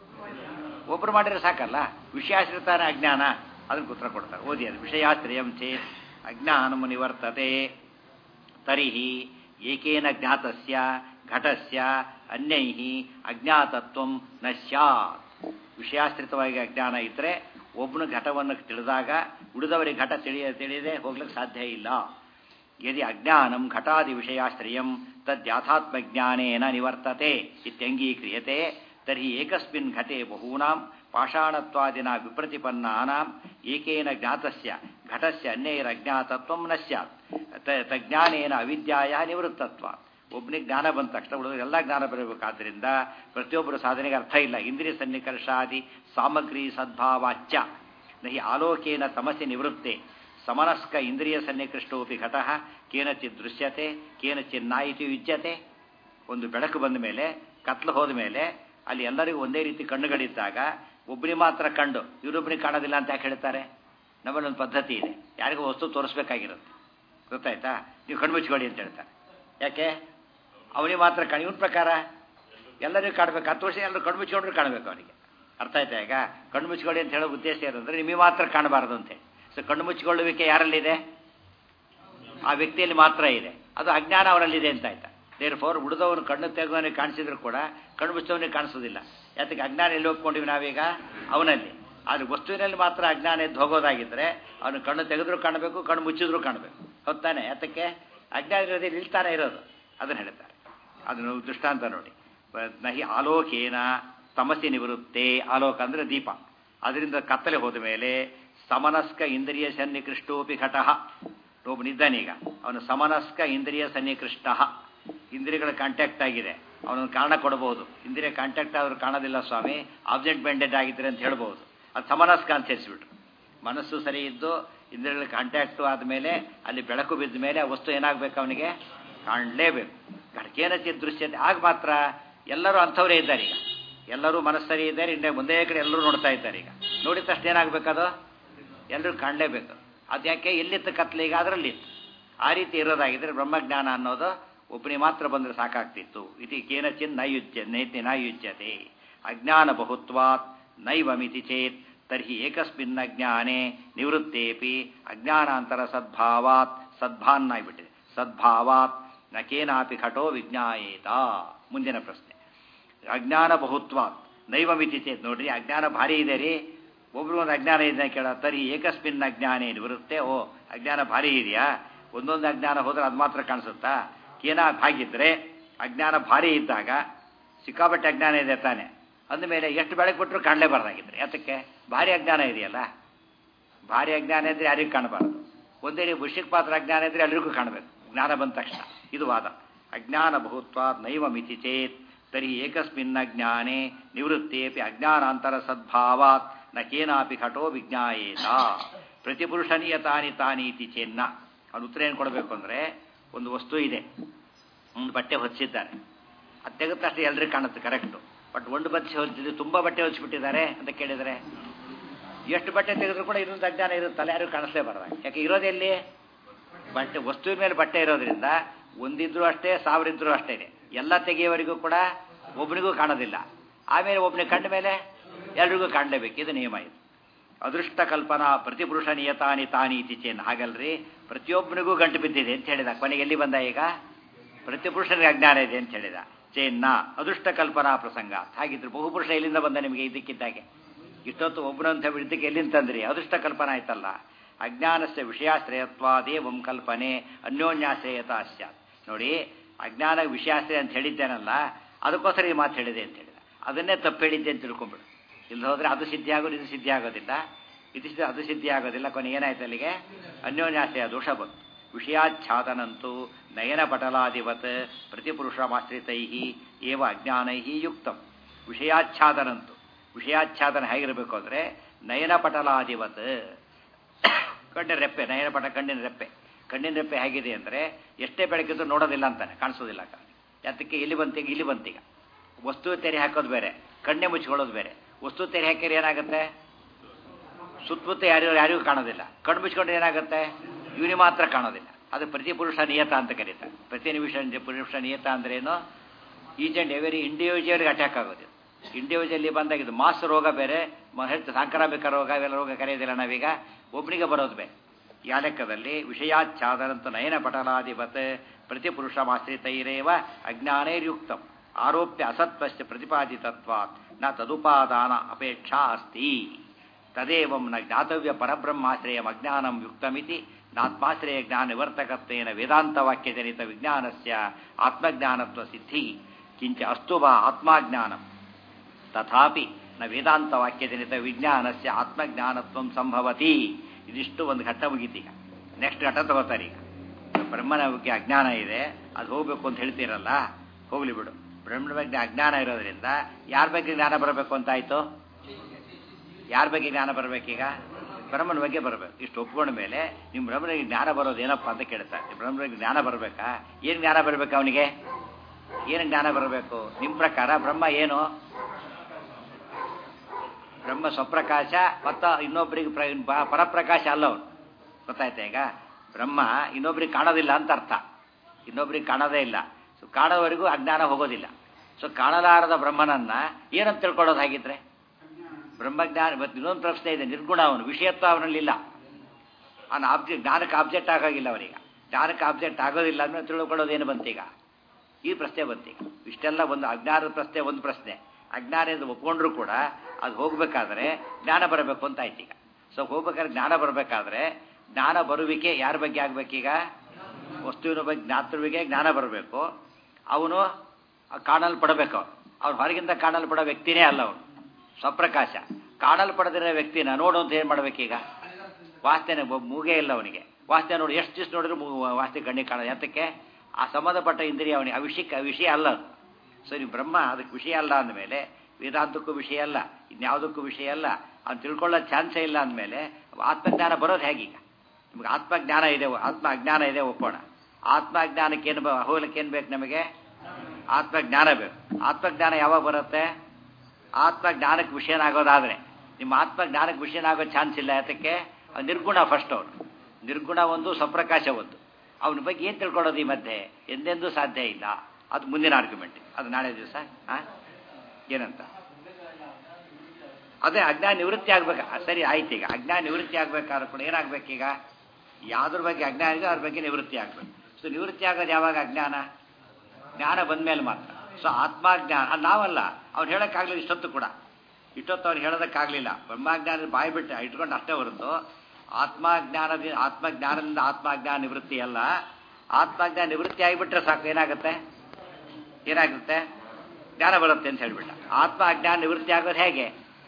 ಒಬ್ಬರು ಮಾಡಿದ್ರೆ ಸಾಕಲ್ಲ ವಿಷಯಾಶ್ರಿತಾನ ಅಜ್ಞಾನ ಅದಕ್ಕೆ ಉತ್ತರ ಕೊಡ್ತಾರೆ ಓದಿ ಅದು ವಿಷಯಾಶ್ರಯಂ ಚೇತ್ ಅಜ್ಞಾನಂ ನಿವರ್ತತೆ ತರಿಹಿ ಏಕೇನ ಜ್ಞಾತಸ್ಯ ಘಟಸ್ಯ ಅನ್ಯೈ ಅಜ್ಞಾತತ್ವ ನ ಸ್ಯಾತ್ ವಿಷಯಾಶ್ರಿತವಾಗಿ ಅಜ್ಞಾನ ಇದ್ದರೆ ಒಬ್ಬನು ಘಟವನ್ನು ತಿಳಿದಾಗ ಉಳಿದವರಿಗೆ ಘಟ ತಿಳಿಯ ತಿಳಿಯದೆ ಹೋಗ್ಲಿಕ್ಕೆ ಸಾಧ್ಯ ಇಲ್ಲ ಯದಿ ಅಜ್ಞಾನಂ ಘಟಾದಿ ವಿಷಯಾಶ್ರಯಂ ತದ್ಯಾಥಾತ್ಮಜ್ಞಾನೇನ ನಿವರ್ತತೆ ಇತ್ಯಂಗೀಕ್ರಿಯತೆ ತರ್ಹಿ ಏಕಸ್ಮಿನ್ ಘಟೆ ಬಹೂನಾಂ ಪಾಷಾಣತ್ವಾದಿನ ವಿಪ್ರತಿಪನ್ನಾನಾಂ ಏಕೇನ ಜ್ಞಾತಸ್ಯ ಘಟಸ್ಯ ಅನ್ಯೈರಜ್ಞಾತತ್ವಂ ನ ಸ್ಯಾತ್ ತ- ತಜ್ಞಾನೇನ ಅವಿದ್ಯಾಯ ನಿವೃತ್ತತ್ವ ಒಬ್ಬನಿಗೆ ಜ್ಞಾನ ಬಂದ ತಕ್ಷಣ ಉಳಿದ ಎಲ್ಲ ಜ್ಞಾನ ಬರಬೇಕಾದ್ರಿಂದ ಪ್ರತಿಯೊಬ್ಬರ ಸಾಧನೆಗೆ ಅರ್ಥ ಇಲ್ಲ ಇಂದ್ರಿಯ ಸನ್ನಿಕರ್ಷಾದಿ ಸಾಮಗ್ರಿ ಸದ್ಭಾವಾಚ್ಯ ನಹಿ ಆಲೋಕೇನ ತಮಸ್ಸಿ ನಿವೃತ್ತೆ ಸಮನಸ್ಕ ಇಂದ್ರಿಯ ಸನ್ನಿಕೃಷ್ಟೋಪಿ ಘಟಃ ಕೇನಚಿತ್ ದೃಶ್ಯತೆ ಕೇನಚಿತ್ ನಾಯಿತಿ ಯುಜ್ಯತೆ ಒಂದು ಬೆಳಕು ಬಂದ ಮೇಲೆ ಕತ್ಲು ಹೋದ ಮೇಲೆ ಅಲ್ಲಿ ಎಲ್ಲರಿಗೂ ಒಂದೇ ರೀತಿ ಕಣ್ಣುಗಳಿದ್ದಾಗ ಒಬ್ಬರಿಗೆ ಮಾತ್ರ ಕಂಡು ಇವರೊಬ್ಬರಿಗೆ ಕಾಣೋದಿಲ್ಲ ಅಂತ ಯಾಕೆ ಹೇಳ್ತಾರೆ ನಮ್ಮಲ್ಲಿ ಒಂದು ಪದ್ಧತಿ ಇದೆ ಯಾರಿಗೂ ವಸ್ತು ತೋರಿಸ್ಬೇಕಾಗಿರುತ್ತೆ ಗೊತ್ತಾಯ್ತಾ ನೀವು ಕಣ್ಮುಚ್ಕೊಳ್ಳಿ ಅಂತ ಹೇಳ್ತಾರೆ ಯಾಕೆ ಅವನಿಗೆ ಮಾತ್ರ ಕಣ್ ಇವನ ಪ್ರಕಾರ ಎಲ್ಲರಿಗೂ ಕಾಣಬೇಕು ಹತ್ತು ವರ್ಷ ಎಲ್ಲರೂ ಕಣ್ಮುಚ್ಕೊಂಡ್ರು ಕಾಣಬೇಕು ಅವನಿಗೆ ಅರ್ಥ ಆಯ್ತಾ ಈಗ ಕಣ್ಣು ಮುಚ್ಕೊಳ್ಳಿ ಅಂತ ಹೇಳೋ ಉದ್ದೇಶ ಏನಂದ್ರೆ ನಿಮಗೆ ಮಾತ್ರ ಕಾಣಬಾರದು ಅಂತ ಹೇಳಿ ಸೊ ಕಣ್ಣು ಮುಚ್ಚಿಕೊಳ್ಳುವಿಕೆ ಯಾರಲ್ಲಿದೆ ಆ ವ್ಯಕ್ತಿಯಲ್ಲಿ ಮಾತ್ರ ಇದೆ ಅದು ಅಜ್ಞಾನ ಅವರಲ್ಲಿದೆ ಅಂತ ಆಯ್ತಾ ದೇರ್ ಫೋರ್ ಉಳಿದವನು ಕಣ್ಣು ತೆಗೆದವನಿಗೆ ಕಾಣಿಸಿದ್ರು ಕೂಡ ಕಣ್ಣು ಮುಚ್ಚವನಿಗೆ ಕಾಣಿಸೋದಿಲ್ಲ ಯಾತಕ್ಕೆ ಅಜ್ಞಾನ ಎಲ್ಲಿ ಹೋಗ್ಕೊಂಡಿವಿ ನಾವೀಗ ಅವನಲ್ಲಿ ಆದ್ರೆ ವಸ್ತುವಿನಲ್ಲಿ ಮಾತ್ರ ಅಜ್ಞಾನ ಎದ್ದು ಹೋಗೋದಾಗಿದ್ರೆ ಅವನು ಕಣ್ಣು ತೆಗೆದ್ರು ಕಾಣಬೇಕು ಕಣ್ಣು ಮುಚ್ಚಿದ್ರು ಕಾಣಬೇಕು ಹೊತ್ತಾನೆ ಯಾತಕ್ಕೆ ಅಜ್ಞಾನ ಇರೋದೇ ನಿಲ್ತಾನೆ ಇರೋದು ಅದನ್ನು ಹೇಳ್ತಾರೆ ಅದನ್ನು ದೃಷ್ಟಾಂತ ನೋಡಿ ಬ- ನಹಿ ಆಲೋಕೇನ ತಮಸಿ ನಿವೃತ್ತೆ ಆಲೋಕ ಅಂದ್ರೆ ದೀಪ ಅದರಿಂದ ಕತ್ತಲೆ ಹೋದ ಮೇಲೆ ಸಮನಸ್ಕ ಇಂದ್ರಿಯ ಸನ್ನಿಕೃಷ್ಟೋಪಿ ಘಟಃ ಒಬ್ಬನಿದ್ದಾನೀಗ ಅವನು ಸಮನಸ್ಕ ಇಂದ್ರಿಯ ಸನ್ನಿಕೃಷ್ಟ ಇಂದ್ರಿಯಗಳ ಕಾಂಟ್ಯಾಕ್ಟ್ ಆಗಿದೆ ಅವನೊಂದು ಕಾರಣ ಕೊಡಬಹುದು ಇಂದ್ರಿಯ ಕಾಂಟ್ಯಾಕ್ಟ್ ಆದ್ರೂ ಕಾಣೋದಿಲ್ಲ ಸ್ವಾಮಿ ಆಬ್ಜೆಕ್ಟ್ ಬೆಂಡೆಡ್ ಆಗಿದ್ರೆ ಅಂತ ಹೇಳ್ಬೋದು ಅದು ಸಮನಸ್ಕ ಅಂತ ಸೇರಿಸ್ಬಿಟ್ರು ಮನಸ್ಸು ಸರಿ ಇದ್ದು ಇಂದ್ರಿಯಗಳ ಕಾಂಟ್ಯಾಕ್ಟು ಆದಮೇಲೆ ಅಲ್ಲಿ ಬೆಳಕು ಬಿದ್ದ ಮೇಲೆ ಆ ವಸ್ತು ಏನಾಗಬೇಕು ಅವನಿಗೆ ಕಾಣಲೇಬೇಕು ಗಡ್ಕೇನಚಿ ದೃಶ್ಯತೆ ಆಗ ಮಾತ್ರ ಎಲ್ಲರೂ ಅಂಥವರೇ ಇದ್ದಾರೆ ಈಗ ಎಲ್ಲರೂ ಮನಸ್ಸು ಸರಿ ಇದ್ದಾರೆ ಇಂಡಿಯಾ ಒಂದೇ ಕಡೆ ಎಲ್ಲರೂ ನೋಡ್ತಾ ಇದ್ದಾರೆ ಈಗ ನೋಡಿದ ತಕ್ಷಣ ಏನಾಗಬೇಕದು ಎಲ್ಲರೂ ಕಾಣಲೇಬೇಕು ಅದು ಯಾಕೆ ಎಲ್ಲಿತ್ತು ಕತ್ಲೆ ಈಗ ಅದರಲ್ಲಿ ಇತ್ತು ಆ ರೀತಿ ಇರೋದಾಗಿದ್ರೆ ಬ್ರಹ್ಮಜ್ಞಾನ ಅನ್ನೋದು ಒಬ್ಬನಿಗೆ ಮಾತ್ರ ಬಂದರೆ ಸಾಕಾಗ್ತಿತ್ತು ಇತಿ ಕೇನಚಿನ್ ನೈಯುಜ್ಯ ನೈತಿ ನೈಯುಜ್ಯತೆ ಅಜ್ಞಾನ ಬಹುತ್ವಾತ್ ನೈವಮಿತಿ ಚೇತ್ ತರ್ಹಿ ಏಕಸ್ಮಿನ್ನ ಜ್ಞಾನೇ ನಿವೃತ್ತೇಪಿ ಅಜ್ಞಾನಾಂತರ ಸದ್ಭಾವಾತ್ ಸದ್ಭಾನ್ನಾಗ್ಬಿಟ್ಟಿದೆ ಸದ್ಭಾವಾತ್ ನ ಕೇನಾಪಿ ಘಟೋ ವಿಜ್ಞಾಯೇತ ಮುಂದಿನ ಪ್ರಶ್ನೆ ಅಜ್ಞಾನ ಬಹುತ್ವಾತ್ ನೈವಮಿತಿ ಚೇತ್ ನೋಡ್ರಿ ಅಜ್ಞಾನ ಭಾರಿ ಇದೆ ರೀ ಒಬ್ರು ಒಂದು ಅಜ್ಞಾನ ಇದೆ ಕೇಳ ತರಿ ಏಕಸ್ಮಿನ್ ಅಜ್ಞಾನೇ ನಿವೃತ್ತೆ ಓ ಅಜ್ಞಾನ ಭಾರಿ ಇದೆಯಾ ಒಂದೊಂದು ಅಜ್ಞಾನ ಹೋದ್ರೆ ಅದು ಮಾತ್ರ ಕಾಣಿಸುತ್ತಾ ಕೇನ ಹಾಗಿದ್ರೆ ಅಜ್ಞಾನ ಭಾರಿ ಇದ್ದಾಗ ಸಿಕ್ಕಾಪಟ್ಟೆ ಅಜ್ಞಾನ ಇದೆ ತಾನೆ ಅಂದಮೇಲೆ ಎಷ್ಟು ಬೆಳಕು ಕೊಟ್ಟರು ಕಾಣಲೇಬಾರ್ದಾಗಿದ್ರೆ ಯಾತಕ್ಕೆ ಭಾರಿ ಅಜ್ಞಾನ ಇದೆಯಲ್ಲ ಭಾರಿ ಅಜ್ಞಾನ ಇದ್ರೆ ಯಾರಿಗೂ ಕಾಣಬಾರದು ಒಂದೇ ನೀವು ವಿಷಯಕ್ಕೆ ಪಾತ್ರ ಅಜ್ಞಾನ ಇದ್ರೆ ಎಲ್ರಿಗೂ ಕಾಣಬೇಕು ಜ್ಞಾನ ಬಂದ ತಕ್ಷಣ ಇದು ವಾದ ಅಜ್ಞಾನ ಬಹುತ್ವ ನೈವ ಮಿತಿ ಚೇತ್ ತರಿ ಏಕಸ್ಮಿನ್ನ ಜ್ಞಾನೇ ನಿವೃತ್ತೇಪಿ ಅಜ್ಞಾನಾಂತರ ಸದ್ಭಾವಾತ್ ನ ಕೇನಾಪಿ ಘಟೋ ವಿಜ್ಞಾಯೇತ ಪ್ರತಿಪುರುಷನೀಯತಾನಿ ತಾನೀತಿ ಚೇನ್ನ ಅವ್ನು ಉತ್ತರ ಏನು ಕೊಡಬೇಕು ಅಂದರೆ ಒಂದು ವಸ್ತು ಇದೆ ಒಂದು ಬಟ್ಟೆ ಹೊಚ್ಚಿದ್ದಾರೆ ಅದು ತೆಗೆದ ತಕ್ಷಣ ಎಲ್ರಿಗೂ ಕಾಣುತ್ತೆ ಕರೆಕ್ಟು ಬಟ್ ಒಂದು ಬಟ್ಟೆ ಹೊಲಿಸಿದ್ರೆ ತುಂಬ ಬಟ್ಟೆ ಹೊಲಿಸ್ಬಿಟ್ಟಿದ್ದಾರೆ ಅಂತ ಕೇಳಿದರೆ ಎಷ್ಟು ಬಟ್ಟೆ ತೆಗೆದ್ರು ಕೂಡ ಇನ್ನೊಂದು ಅಜ್ಞಾನ ಇರುತ್ತಲ್ಲ ಯಾರು ಕಾಣಿಸ್ಲೇಬಾರ್ದು ಯಾಕೆ ಇರೋದೆಲ್ಲಿ ಬಟ್ಟೆ ವಸ್ತುವಿನ ಮೇಲೆ ಬಟ್ಟೆ ಇರೋದ್ರಿಂದ ಒಂದಿದ್ರು ಅಷ್ಟೇ ಸಾವಿರ ಇದ್ರು ಅಷ್ಟೇ ಇದೆ ಎಲ್ಲ ತೆಗೆಯುವವರೆಗೂ ಕೂಡ ಒಬ್ಬನಿಗೂ ಕಾಣೋದಿಲ್ಲ ಆಮೇಲೆ ಒಬ್ಬನಿಗೆ ಕಂಡ ಮೇಲೆ ಎಲ್ರಿಗೂ ಕಾಣಲೇಬೇಕು ಇದು ನಿಯಮ ಇದು ಅದೃಷ್ಟ ಕಲ್ಪನಾ ಪ್ರತಿಪುರುಷ ನಿಯತಾನಿ ತಾನೀತಿ ಚೇನ್ ಹಾಗಲ್ರಿ ಪ್ರತಿಯೊಬ್ಬನಿಗೂ ಗಂಟು ಬಿದ್ದಿದೆ ಅಂತ ಹೇಳಿದ ಕೊನೆಗೆ ಎಲ್ಲಿ ಬಂದ ಈಗ ಪ್ರತಿಪುರುಷನಿಗೆ ಅಜ್ಞಾನ ಇದೆ ಅಂತ ಹೇಳಿದ ಚೇನ್ನ ಅದೃಷ್ಟ ಕಲ್ಪನಾ ಪ್ರಸಂಗ ಹಾಗಿದ್ರು ಬಹುಪುರುಷ ಎಲ್ಲಿಂದ ಬಂದ ನಿಮಗೆ ಇದಕ್ಕಿದ್ದಾಗೆ ಇಷ್ಟೊತ್ತು ಒಬ್ಬನಂತ ಇದಕ್ಕೆ ಎಲ್ಲಿಂದ ತಂದ್ರಿ ಅದೃಷ್ಟ ಕಲ್ಪನಾ ಆಯ್ತಲ್ಲ ಅಜ್ಞಾನಸ್ಯ ವಿಷಯಾಶ್ರಯತ್ವಾದೇವಂ ಕಲ್ಪನೆ ಅನ್ಯೋನ್ಯಾಶ್ರಯತ ಸ್ಯಾತ್ ನೋಡಿ ಅಜ್ಞಾನ ವಿಷಯಾಶ್ರಯ ಅಂತ ಹೇಳಿದ್ದೇನಲ್ಲ ಅದಕ್ಕೋಸ್ಕರ ಈ ಮಾತು ಹೇಳಿದೆ ಅಂತ ಹೇಳಿದ ಅದನ್ನೇ ತಪ್ಪು ಹೇಳಿದ್ದೆ ಅಂತ ತಿಳ್ಕೊಂಬಿಡು ಇಲ್ಲಿ ಹೋದ್ರೆ ಅದು ಸಿದ್ಧಿ ಆಗೋದು ಇದು ಸಿದ್ಧಿ ಆಗೋದಿಲ್ಲ ಇದು ಸಿದ್ಧ ಅದು ಸಿದ್ಧಿ ಆಗೋದಿಲ್ಲ ಕೊನೆ ಏನಾಯ್ತು ಅಲ್ಲಿಗೆ ಅನ್ಯೋನ್ಯಾಶ್ರಯ ದೋಷ ಬಂತು ವಿಷಯಾಚ್ಛಾದನಂತೂ ನಯನ ಪಟಲಾದಿವತ್ ಪ್ರತಿಪುರುಷಮಾಶ್ರಿತೈ ಏವ ಅಜ್ಞಾನೈ ಯುಕ್ತಂ ವಿಷಯಾಚ್ಛಾದನಂತು ವಿಷಯಾಚ್ಛಾದನ ಹೇಗಿರಬೇಕು ಅಂದರೆ ನಯನ ಪಟಲಾದಿವತ್ ಕಣ್ಣಿನ ರೆಪ್ಪೆ ನಯನ ಪಟ ಕಣ್ಣಿನ ರೆಪ್ಪೆ ಕಣ್ಣಿನ ರೆಪ್ಪೆ ಹೇಗಿದೆ ಅಂದರೆ ಎಷ್ಟೇ ಬೆಳಕಿದ್ರು ನೋಡೋದಿಲ್ಲ ಅಂತಾನೆ ಕಾಣಿಸೋದಿಲ್ಲ ಯಾತಕ್ಕೆ ಇಲ್ಲಿ ಬಂತೀಗ ಇಲ್ಲಿ ಬಂತೀಗ ವಸ್ತು ತೆರೆ ಹಾಕೋದು ಬೇರೆ ಕಣ್ಣೆ ಮುಚ್ಕೊಳ್ಳೋದು ಬೇರೆ ವಸ್ತು ತೆರೆ ಹಾಕಿದ್ರೆ ಏನಾಗುತ್ತೆ ಸುತ್ತಮುತ್ತ ಯಾರು ಯಾರಿಗೂ ಕಾಣೋದಿಲ್ಲ ಕಣ್ಣು ಮುಚ್ಕೊಂಡ್ರೆ ಏನಾಗುತ್ತೆ ಇವನಿಗೆ ಮಾತ್ರ ಕಾಣೋದಿಲ್ಲ ಅದು ಪ್ರತಿಪುರುಷ ನಿಯತ ಅಂತ ಕರೀತಾರೆ ಪ್ರತಿ ನಿಮಿಷ ಪುರುಷ ನಿಯತ ಅಂದ್ರೇನು ಈಚ್ ಆ್ಯಂಡ್ ಎವರಿ ಇಂಡಿವಿಜುವಲ್ಗೆ ಅಟ್ಯಾಕ್ ಆಗೋದು ಇಂಡಿವಿಜುವಲಿ ಬಂದಾಗ ಇದು ಮಾಸ್ ರೋಗ ಬೇರೆ ಹೇಳ್ತಾ ಸಾಂಕ್ರಾಮಿಕ ರೋಗ ಇವೆಲ್ಲ ರೋಗ ಕರೆಯೋದಿಲ್ಲ ನಾವೀಗ ಒಬ್ಬನಿಗೆ ಬರೋದು ಬೇರೆ ಯಾ ಲೆಕ್ಕದಲ್ಲಿ ವಿಷಯಾಚ್ಛಾದನಂತ ನಯನ ಪಟಲಾಧಿಪತ್ ಪ್ರತಿಪುರುಷಮಾಶ್ರಿತೈರೇವ ಅಜ್ಞಾನೈರ್ಯುಕ್ತಂ ಆರೋಪ್ಯ ಅಸತ್ವಶ್ಚ ಪ್ರತಿಪಾದಿತತ್ವಾತ್ ನ ತದುಪಾದಾನ ಅಪೇಕ್ಷಾ ಅಸ್ತಿ ತದೇವಂ ನ ಜ್ಞಾತವ್ಯ ಪರಬ್ರಹ್ಮಾಶ್ರಯಂ ಅಜ್ಞಾನಂ ಯುಕ್ತಮಿತಿ ನಾತ್ಮಾಶ್ರಯ ಜ್ಞಾನ ನಿವರ್ತಕತ್ವೇನ ವೇದಾಂತ ವಾಕ್ಯಜನಿತ ವಿಜ್ಞಾನಸ್ಯ ಆತ್ಮಜ್ಞಾನತ್ವ ಸಿದ್ಧಿ ಕಿಂಚ ಅಸ್ತು ಬಾ ಆತ್ಮಾಜ್ಞಾನಂ ತಥಾಪಿ ನ ವೇದಾಂತ ವಾಕ್ಯಜನಿತ ವಿಜ್ಞಾನಸ್ಯ ಆತ್ಮಜ್ಞಾನತ್ವ ಸಂಭವತಿ ಇದಿಷ್ಟು ಒಂದು ಘಟ್ಟ ಮುಗೀತೀಗ ನೆಕ್ಸ್ಟ್ ಘಟ್ಟ ತಗೋತಾರೆ ಈಗ ಬ್ರಹ್ಮನ ಬಗ್ಗೆ ಅಜ್ಞಾನ ಇದೆ ಅದು ಹೋಗ್ಬೇಕು ಅಂತ ಹೇಳ್ತೀರಲ್ಲ ಹೋಗ್ಲಿ ಬಿಡು ಬ್ರಹ್ಮನ ಬಗ್ಗೆ ಅಜ್ಞಾನ ಇರೋದ್ರಿಂದ ಯಾರ ಬಗ್ಗೆ ಜ್ಞಾನ ಬರಬೇಕು ಅಂತ ಆಯ್ತು ಯಾರ ಬಗ್ಗೆ ಜ್ಞಾನ ಬರಬೇಕೀಗ ಬ್ರಹ್ಮನ ಬಗ್ಗೆ ಬರಬೇಕು ಇಷ್ಟು ಒಪ್ಕೊಂಡ ಮೇಲೆ ನಿಮ್ಮ ಬ್ರಹ್ಮನಿಗೆ ಜ್ಞಾನ ಬರೋದು ಏನಪ್ಪ ಅಂತ ಕೇಳ್ತಾರೆ ಬ್ರಹ್ಮನಿಗೆ ಜ್ಞಾನ ಬರಬೇಕಾ ಏನು ಜ್ಞಾನ ಬರಬೇಕು ಅವನಿಗೆ ಏನು ಜ್ಞಾನ ಬರಬೇಕು ನಿಮ್ಮ ಪ್ರಕಾರ ಬ್ರಹ್ಮ ಏನು ಬ್ರಹ್ಮ ಸ್ವಪ್ರಕಾಶ ಮತ್ತು ಇನ್ನೊಬ್ಬರಿಗೆ ಪ್ರ ಪ- ಪರಪ್ರಕಾಶ ಅಲ್ಲ ಅವನು ಗೊತ್ತಾಯ್ತಾ ಈಗ ಬ್ರಹ್ಮ ಇನ್ನೊಬ್ರಿಗೆ ಕಾಣೋದಿಲ್ಲ ಅಂತ ಅರ್ಥ ಇನ್ನೊಬ್ರಿಗೆ ಕಾಣೋದೇ ಇಲ್ಲ ಸೊ ಕಾಣೋವರೆಗೂ ಅಜ್ಞಾನ ಹೋಗೋದಿಲ್ಲ ಸೊ ಕಾಣಲಾರದ ಬ್ರಹ್ಮನನ್ನ ಏನಂತ ತಿಳ್ಕೊಳ್ಳೋದು ಹಾಗಿದ್ರೆ ಬ್ರಹ್ಮಜ್ಞಾನ ಇವತ್ತು ಇನ್ನೊಂದು ಪ್ರಶ್ನೆ ಇದೆ ನಿರ್ಗುಣ ಅವನು ವಿಷಯತ್ವ ಅವನಲ್ಲಿಲ್ಲ ಅವನ ಆಬ್ಜೆಕ್ಟ್ ಜ್ಞಾನಕ್ಕೆ ಆಬ್ಜೆಕ್ಟ್ ಆಗೋಗಿಲ್ಲ ಅವನೀಗ ಜ್ಞಾನಕ್ಕೆ ಆಬ್ಜೆಕ್ಟ್ ಆಗೋದಿಲ್ಲ ಅಂದ್ರೆ ತಿಳ್ಕೊಳ್ಳೋದು ಏನು ಬಂತೀಗ ಈ ಪ್ರಶ್ನೆ ಬಂತೀಗ ಇಷ್ಟೆಲ್ಲ ಒಂದು ಅಜ್ಞಾನದ ಪ್ರಶ್ನೆ ಒಂದು ಪ್ರಶ್ನೆ ಅಜ್ಞಾನದಿಂದ ಒಪ್ಕೊಂಡ್ರು ಕೂಡ ಅದು ಹೋಗ್ಬೇಕಾದ್ರೆ ಜ್ಞಾನ ಬರಬೇಕು ಅಂತ ಆಯ್ತು ಈಗ ಸೊ ಹೋಗ್ಬೇಕಾದ್ರೆ ಜ್ಞಾನ ಬರಬೇಕಾದ್ರೆ ಜ್ಞಾನ ಬರುವಿಕೆ ಯಾರ ಬಗ್ಗೆ ಆಗ್ಬೇಕೀಗ ವಸ್ತುವಿನ ಬಗ್ಗೆ ಜ್ಞಾತೃವಿಗೆ ಜ್ಞಾನ ಬರಬೇಕು ಅವನು ಕಾಣಲ್ಪಡಬೇಕು ಅವನು ಅವ್ನು ಹೊರಗಿಂದ ಕಾಣಲ್ಪಡೋ ವ್ಯಕ್ತಿನೇ ಅಲ್ಲ ಅವನು ಸ್ವಪ್ರಕಾಶ ಕಾಣಲ್ಪಡದಿರೋ ವ್ಯಕ್ತಿನ ನೋಡು ಅಂತ ಏನು ಮಾಡ್ಬೇಕೀಗ ವಾಸನೆ ಮೂಗೇ ಇಲ್ಲ ಅವನಿಗೆ ವಾಸನೆ ನೋಡಿ ಎಷ್ಟು ದಿವಸ ನೋಡಿದ್ರು ಮೂ- ವಾಸನೆ ಕಣ್ಣಿಗೆ ಕಾಣೋದು ಯಾತಕ್ಕೆ ಆ ಸಂಬಂಧಪಟ್ಟ ಇಂದ್ರಿಯ ಅವನಿಗೆ ಆ ವಿಷಯಕ್ಕೆ ಆ ವಿಷಯ ಅಲ್ಲ ಅದು ಸೊ ನೀವು ಬ್ರಹ್ಮ ಅದಕ್ಕೆ ವಿಷಯ ಅಲ್ಲ ಅಂದಮೇಲೆ ವೇದಾಂತಕ್ಕೂ ವಿಷಯ ಅಲ್ಲ ಇನ್ಯಾವುದಕ್ಕೂ ವಿಷಯ ಅಲ್ಲ ಅವ್ನು ತಿಳ್ಕೊಳ್ಳೋ ಚಾನ್ಸೇ ಇಲ್ಲ ಅಂದಮೇಲೆ ಆತ್ಮಜ್ಞಾನ ಬರೋದು ಹೇಗೀಗ ನಿಮ್ಗೆ ಆತ್ಮಜ್ಞಾನ ಇದೆ ಆತ್ಮ ಅಜ್ಞಾನ ಇದೆ ಒಪ್ಪೋಣ ಆತ್ಮಜ್ಞಾನಕ್ಕೆ ಏನು ಹೋಗ್ಲಿಕ್ಕೆ ಏನು ಬೇಕು ನಮಗೆ ಆತ್ಮಜ್ಞಾನ ಬೇಕು ಆತ್ಮಜ್ಞಾನ ಯಾವಾಗ ಬರುತ್ತೆ ಆತ್ಮಜ್ಞಾನಕ್ಕೆ ವಿಷಯನಾಗೋದಾದ್ರೆ ನಿಮ್ಮ ಆತ್ಮಜ್ಞಾನಕ್ಕೆ ವಿಷಯನಾಗೋ ಚಾನ್ಸ್ ಇಲ್ಲ ಯಾತಕ್ಕೆ ಅವ್ನು ನಿರ್ಗುಣ ಫಸ್ಟ್ ಅವನು ನಿರ್ಗುಣ ಒಂದು ಸ್ವಪ್ರಕಾಶ ಒಂದು ಅವನ ಬಗ್ಗೆ ಏನು ತಿಳ್ಕೊಳ್ಳೋದು ಈ ಮಧ್ಯೆ ಎಂದೆಂದೂ ಸಾಧ್ಯ ಇಲ್ಲ ಅದು ಮುಂದಿನ ಆರ್ಗ್ಯುಮೆಂಟ್ ಅದು ನಾಳೆ ದಿವಸ ಹಾಂ ಏನಂತ ಅದೇ ಅಜ್ಞಾನ ನಿವೃತ್ತಿ ಆಗ್ಬೇಕು ಸರಿ ಆಯ್ತು ಈಗ ಅಜ್ಞಾನ ನಿವೃತ್ತಿ ಆಗ್ಬೇಕಾದ್ರೆ ಕೂಡ ಏನಾಗ್ಬೇಕೀಗ ಯಾವ್ದ್ರ ಬಗ್ಗೆ ಅಜ್ಞಾನ ಇದೆ ಅದ್ರ ಬಗ್ಗೆ ನಿವೃತ್ತಿ ಆಗ್ಬೇಕು ಸೊ ನಿವೃತ್ತಿ ಆಗೋದು ಯಾವಾಗ ಅಜ್ಞಾನ ಜ್ಞಾನ ಬಂದ್ಮೇಲೆ ಮಾತ್ರ ಸೊ ಆತ್ಮಾಜ್ಞಾನ ಅದು ನಾವಲ್ಲ ಅವ್ನು ಹೇಳೋಕ್ಕಾಗಲಿಲ್ಲ ಇಷ್ಟೊತ್ತು ಕೂಡ ಇಷ್ಟೊತ್ತು ಅವ್ನು ಹೇಳೋದಕ್ಕಾಗಲಿಲ್ಲ ಬ್ರಹ್ಮಾಜ್ಞಾನದ ಬಾಯಿ ಬಿಟ್ಟು ಇಟ್ಕೊಂಡು ಅಷ್ಟೇ ಹೊರತು ಆತ್ಮಾಜ್ಞಾನದಿಂದ ಆತ್ಮಜ್ಞಾನದಿಂದ ಆತ್ಮಾಜ್ಞಾನ ನಿವೃತ್ತಿ ಅಲ್ಲ ಆತ್ಮಜ್ಞಾನ ನಿವೃತ್ತಿ ಆಗಿಬಿಟ್ರೆ ಸಾಕು ಏನಾಗುತ್ತೆ ಏನಾಗುತ್ತೆ ಜ್ಞಾನ ಬರುತ್ತೆ ಅಂತ ಹೇಳ್ಬಿಟ್ಟ ಆತ್ಮ ಅಜ್ಞಾನ ನಿವೃತ್ತಿ ಆಗೋದು ಹೇಗೆ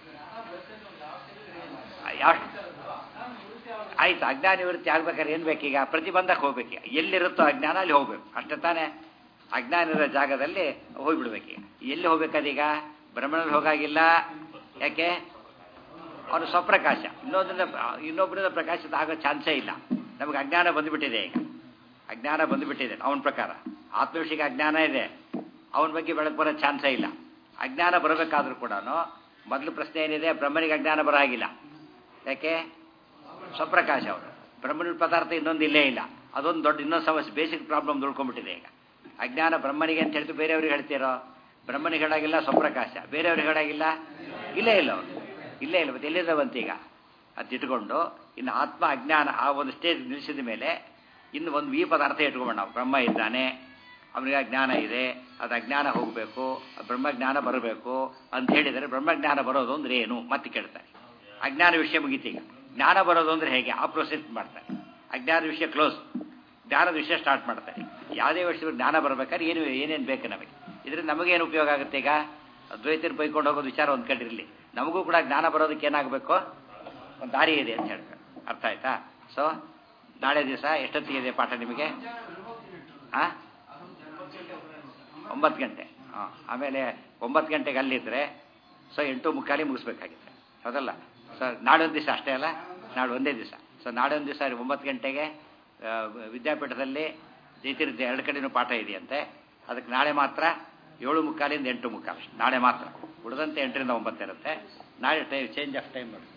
ಯಾವ ಆಯ್ತು ಅಜ್ಞಾನ ನಿವೃತ್ತಿ ಆಗ್ಬೇಕಾದ್ರೆ ಏನು ಬೇಕೀಗ ಪ್ರತಿಬಂಧಕ್ಕೆ ಹೋಗ್ಬೇಕು ಎಲ್ಲಿರುತ್ತೋ ಅಜ್ಞಾನ ಅಲ್ಲಿ ಹೋಗ್ಬೇಕು ಅಷ್ಟೇ ತಾನೇ ಅಜ್ಞಾನ ಇರೋ ಜಾಗದಲ್ಲಿ ಹೋಗ್ಬಿಡ್ಬೇಕೀಗ ಎಲ್ಲಿ ಹೋಗ್ಬೇಕದೀಗ ಬ್ರಹ್ಮನಲ್ಲಿ ಹೋಗಾಗಿಲ್ಲ ಯಾಕೆ ಅವನು ಸ್ವಪ್ರಕಾಶ ಇನ್ನೊಂದರಿಂದ ಇನ್ನೊಬ್ಬರಿಂದ ಪ್ರಕಾಶದ ಆಗೋ ಚಾನ್ಸೇ ಇಲ್ಲ ನಮಗೆ ಅಜ್ಞಾನ ಬಂದುಬಿಟ್ಟಿದೆ ಈಗ ಅಜ್ಞಾನ ಬಂದುಬಿಟ್ಟಿದೆ ಅವನ ಪ್ರಕಾರ ಆತ್ಮವಿಷಯಕ್ಕೆ ಅಜ್ಞಾನ ಇದೆ ಅವನ ಬಗ್ಗೆ ಬೆಳಕು ಬರೋ ಚಾನ್ಸೇ ಇಲ್ಲ ಅಜ್ಞಾನ ಬರಬೇಕಾದ್ರೂ ಕೂಡ ಮೊದಲು ಪ್ರಶ್ನೆ ಏನಿದೆ ಬ್ರಹ್ಮನಿಗೆ ಅಜ್ಞಾನ ಬರೋ ಹಾಗಿಲ್ಲ ಯಾಕೆ ಸ್ವಪ್ರಕಾಶ ಅವರು ಬ್ರಹ್ಮನ ಪದಾರ್ಥ ಇನ್ನೊಂದು ಇಲ್ಲೇ ಇಲ್ಲ ಅದೊಂದು ದೊಡ್ಡ ಇನ್ನೊಂದು ಸಮಸ್ಯೆ ಬೇಸಿಕ್ ಪ್ರಾಬ್ಲಮ್ ದುಳ್ಕೊಂಡ್ಬಿಟ್ಟಿದೆ ಈಗ ಅಜ್ಞಾನ ಬ್ರಹ್ಮನಿಗೆ ಅಂತ ಹೇಳ್ತು ಬೇರೆಯವ್ರಿಗೆ ಹೇಳ್ತೀರೋ ಬ್ರಹ್ಮನಿಗೆ ಹೇಳಾಗಿಲ್ಲ ಸ್ವಪ್ರಕಾಶ ಬೇರೆಯವ್ರಿಗೆ ಹೇಳಾಗಿಲ್ಲ ಇಲ್ಲೇ ಇಲ್ಲ ಅವರು ಇಲ್ಲೇ ಇಲ್ಲ ಮತ್ತೆ ಎಲ್ಲಿಂದ ಬಂತೀಗ ಅದು ಇಟ್ಕೊಂಡು ಇನ್ನು ಆತ್ಮ ಅಜ್ಞಾನ ಆ ಒಂದು ಸ್ಟೇಜ್ ನಿಲ್ಲಿಸಿದ ಮೇಲೆ ಇನ್ನು ಒಂದು ಈ ಪದಾರ್ಥ ಇಟ್ಕೊಂಡ್ ನಾವು ಬ್ರಹ್ಮ ಇದ್ದಾನೆ ಅವನಿಗೆ ಅಜ್ಞಾನ ಇದೆ ಅದು ಅಜ್ಞಾನ ಹೋಗಬೇಕು ಬ್ರಹ್ಮಜ್ಞಾನ ಬರಬೇಕು ಅಂತ ಹೇಳಿದರೆ ಬ್ರಹ್ಮಜ್ಞಾನ ಬರೋದು ಅಂದ್ರೆ ಏನು ಮತ್ತೆ ಕೇಳ್ತಾರೆ ಅಜ್ಞಾನ ವಿಷಯ ಮುಗೀತೀಗ ಜ್ಞಾನ ಬರೋದು ಅಂದ್ರೆ ಹೇಗೆ ಆ ಪ್ರೊಸೆಸ್ ಮಾಡ್ತಾರೆ ಅಜ್ಞಾನದ ವಿಷಯ ಕ್ಲೋಸ್ ಜ್ಞಾನದ ವಿಷಯ ಸ್ಟಾರ್ಟ್ ಮಾಡ್ತಾರೆ ಯಾವುದೇ ವಿಷಯ ಜ್ಞಾನ ಬರ್ಬೇಕಾದ್ರೆ ಏನು ಏನೇನು ಬೇಕು ನಮಗೆ ಇದರಿಂದ ನಮಗೇನು ಉಪಯೋಗ ಆಗುತ್ತೆ ಈಗ ಅದ್ವೈತರು ಬೈಕೊಂಡು ಹೋಗೋದು ವಿಚಾರ ಹೊಂದ್ಕೊಂಡಿರಲಿ ನಮಗೂ ಕೂಡ ಜ್ಞಾನ ಬರೋದಕ್ಕೆ ಏನಾಗಬೇಕು ಒಂದು ದಾರಿ ಇದೆ ಅಂತ ಹೇಳ್ಬೇಕು ಅರ್ಥ ಆಯ್ತಾ ಸೊ ನಾಳೆ ದಿವಸ ಎಷ್ಟೊತ್ತಿಗೆ ಇದೆ ಪಾಠ ನಿಮಗೆ ಹಾಂ ಒಂಬತ್ತು ಗಂಟೆ ಹಾಂ ಆಮೇಲೆ ಒಂಬತ್ತು ಗಂಟೆಗೆ ಅಲ್ಲಿದ್ದರೆ ಸೊ ಎಂಟು ಮುಕ್ಕಾಲಿ ಮುಗಿಸ್ಬೇಕಾಗಿತ್ತು ಹೌದಲ್ಲ ಸರ್ ನಾಡೊಂದು ದಿವಸ ಅಷ್ಟೇ ಅಲ್ಲ ನಾಡು ಒಂದೇ ದಿವಸ ಸೊ ನಾಡೊಂದು ದಿವಸ ಒಂಬತ್ತು ಗಂಟೆಗೆ ಆ, ವಿದ್ಯಾಪೀಠದಲ್ಲಿ ಜೈತಿರ್ದೆ ಎರಡು ಕಡೆನೂ ಪಾಠ ಇದೆಯಂತೆ ಅದಕ್ಕೆ ನಾಳೆ ಮಾತ್ರ ಏಳು ಮುಕ್ಕಾಲಿಂದ ಎಂಟು ಮುಕ್ಕಾಲು ನಾಳೆ ಮಾತ್ರ ಉಳಿದಂತೆ ಎಂಟರಿಂದ ಒಂಬತ್ತು ಇರುತ್ತೆ ನಾಳೆ ಟೈಮ್ ಚೇಂಜ್ ಆಫ್ ಟೈಮ್ ಮಾಡಿ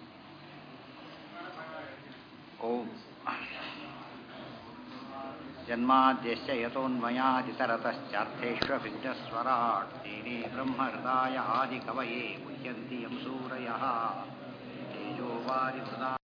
ಓಂ ಜನ್ಮಾದ್ಯಶ್ಚ ಯತೋನ್ಮಯಾದಿತರತಶ್ಚಾರ್ಥೇष्वभिघ्नस्वराट् तेने ब्रह्महृदाय आदिकवये मुह्यन्ति यं सूरयः तेजो वारिहृदा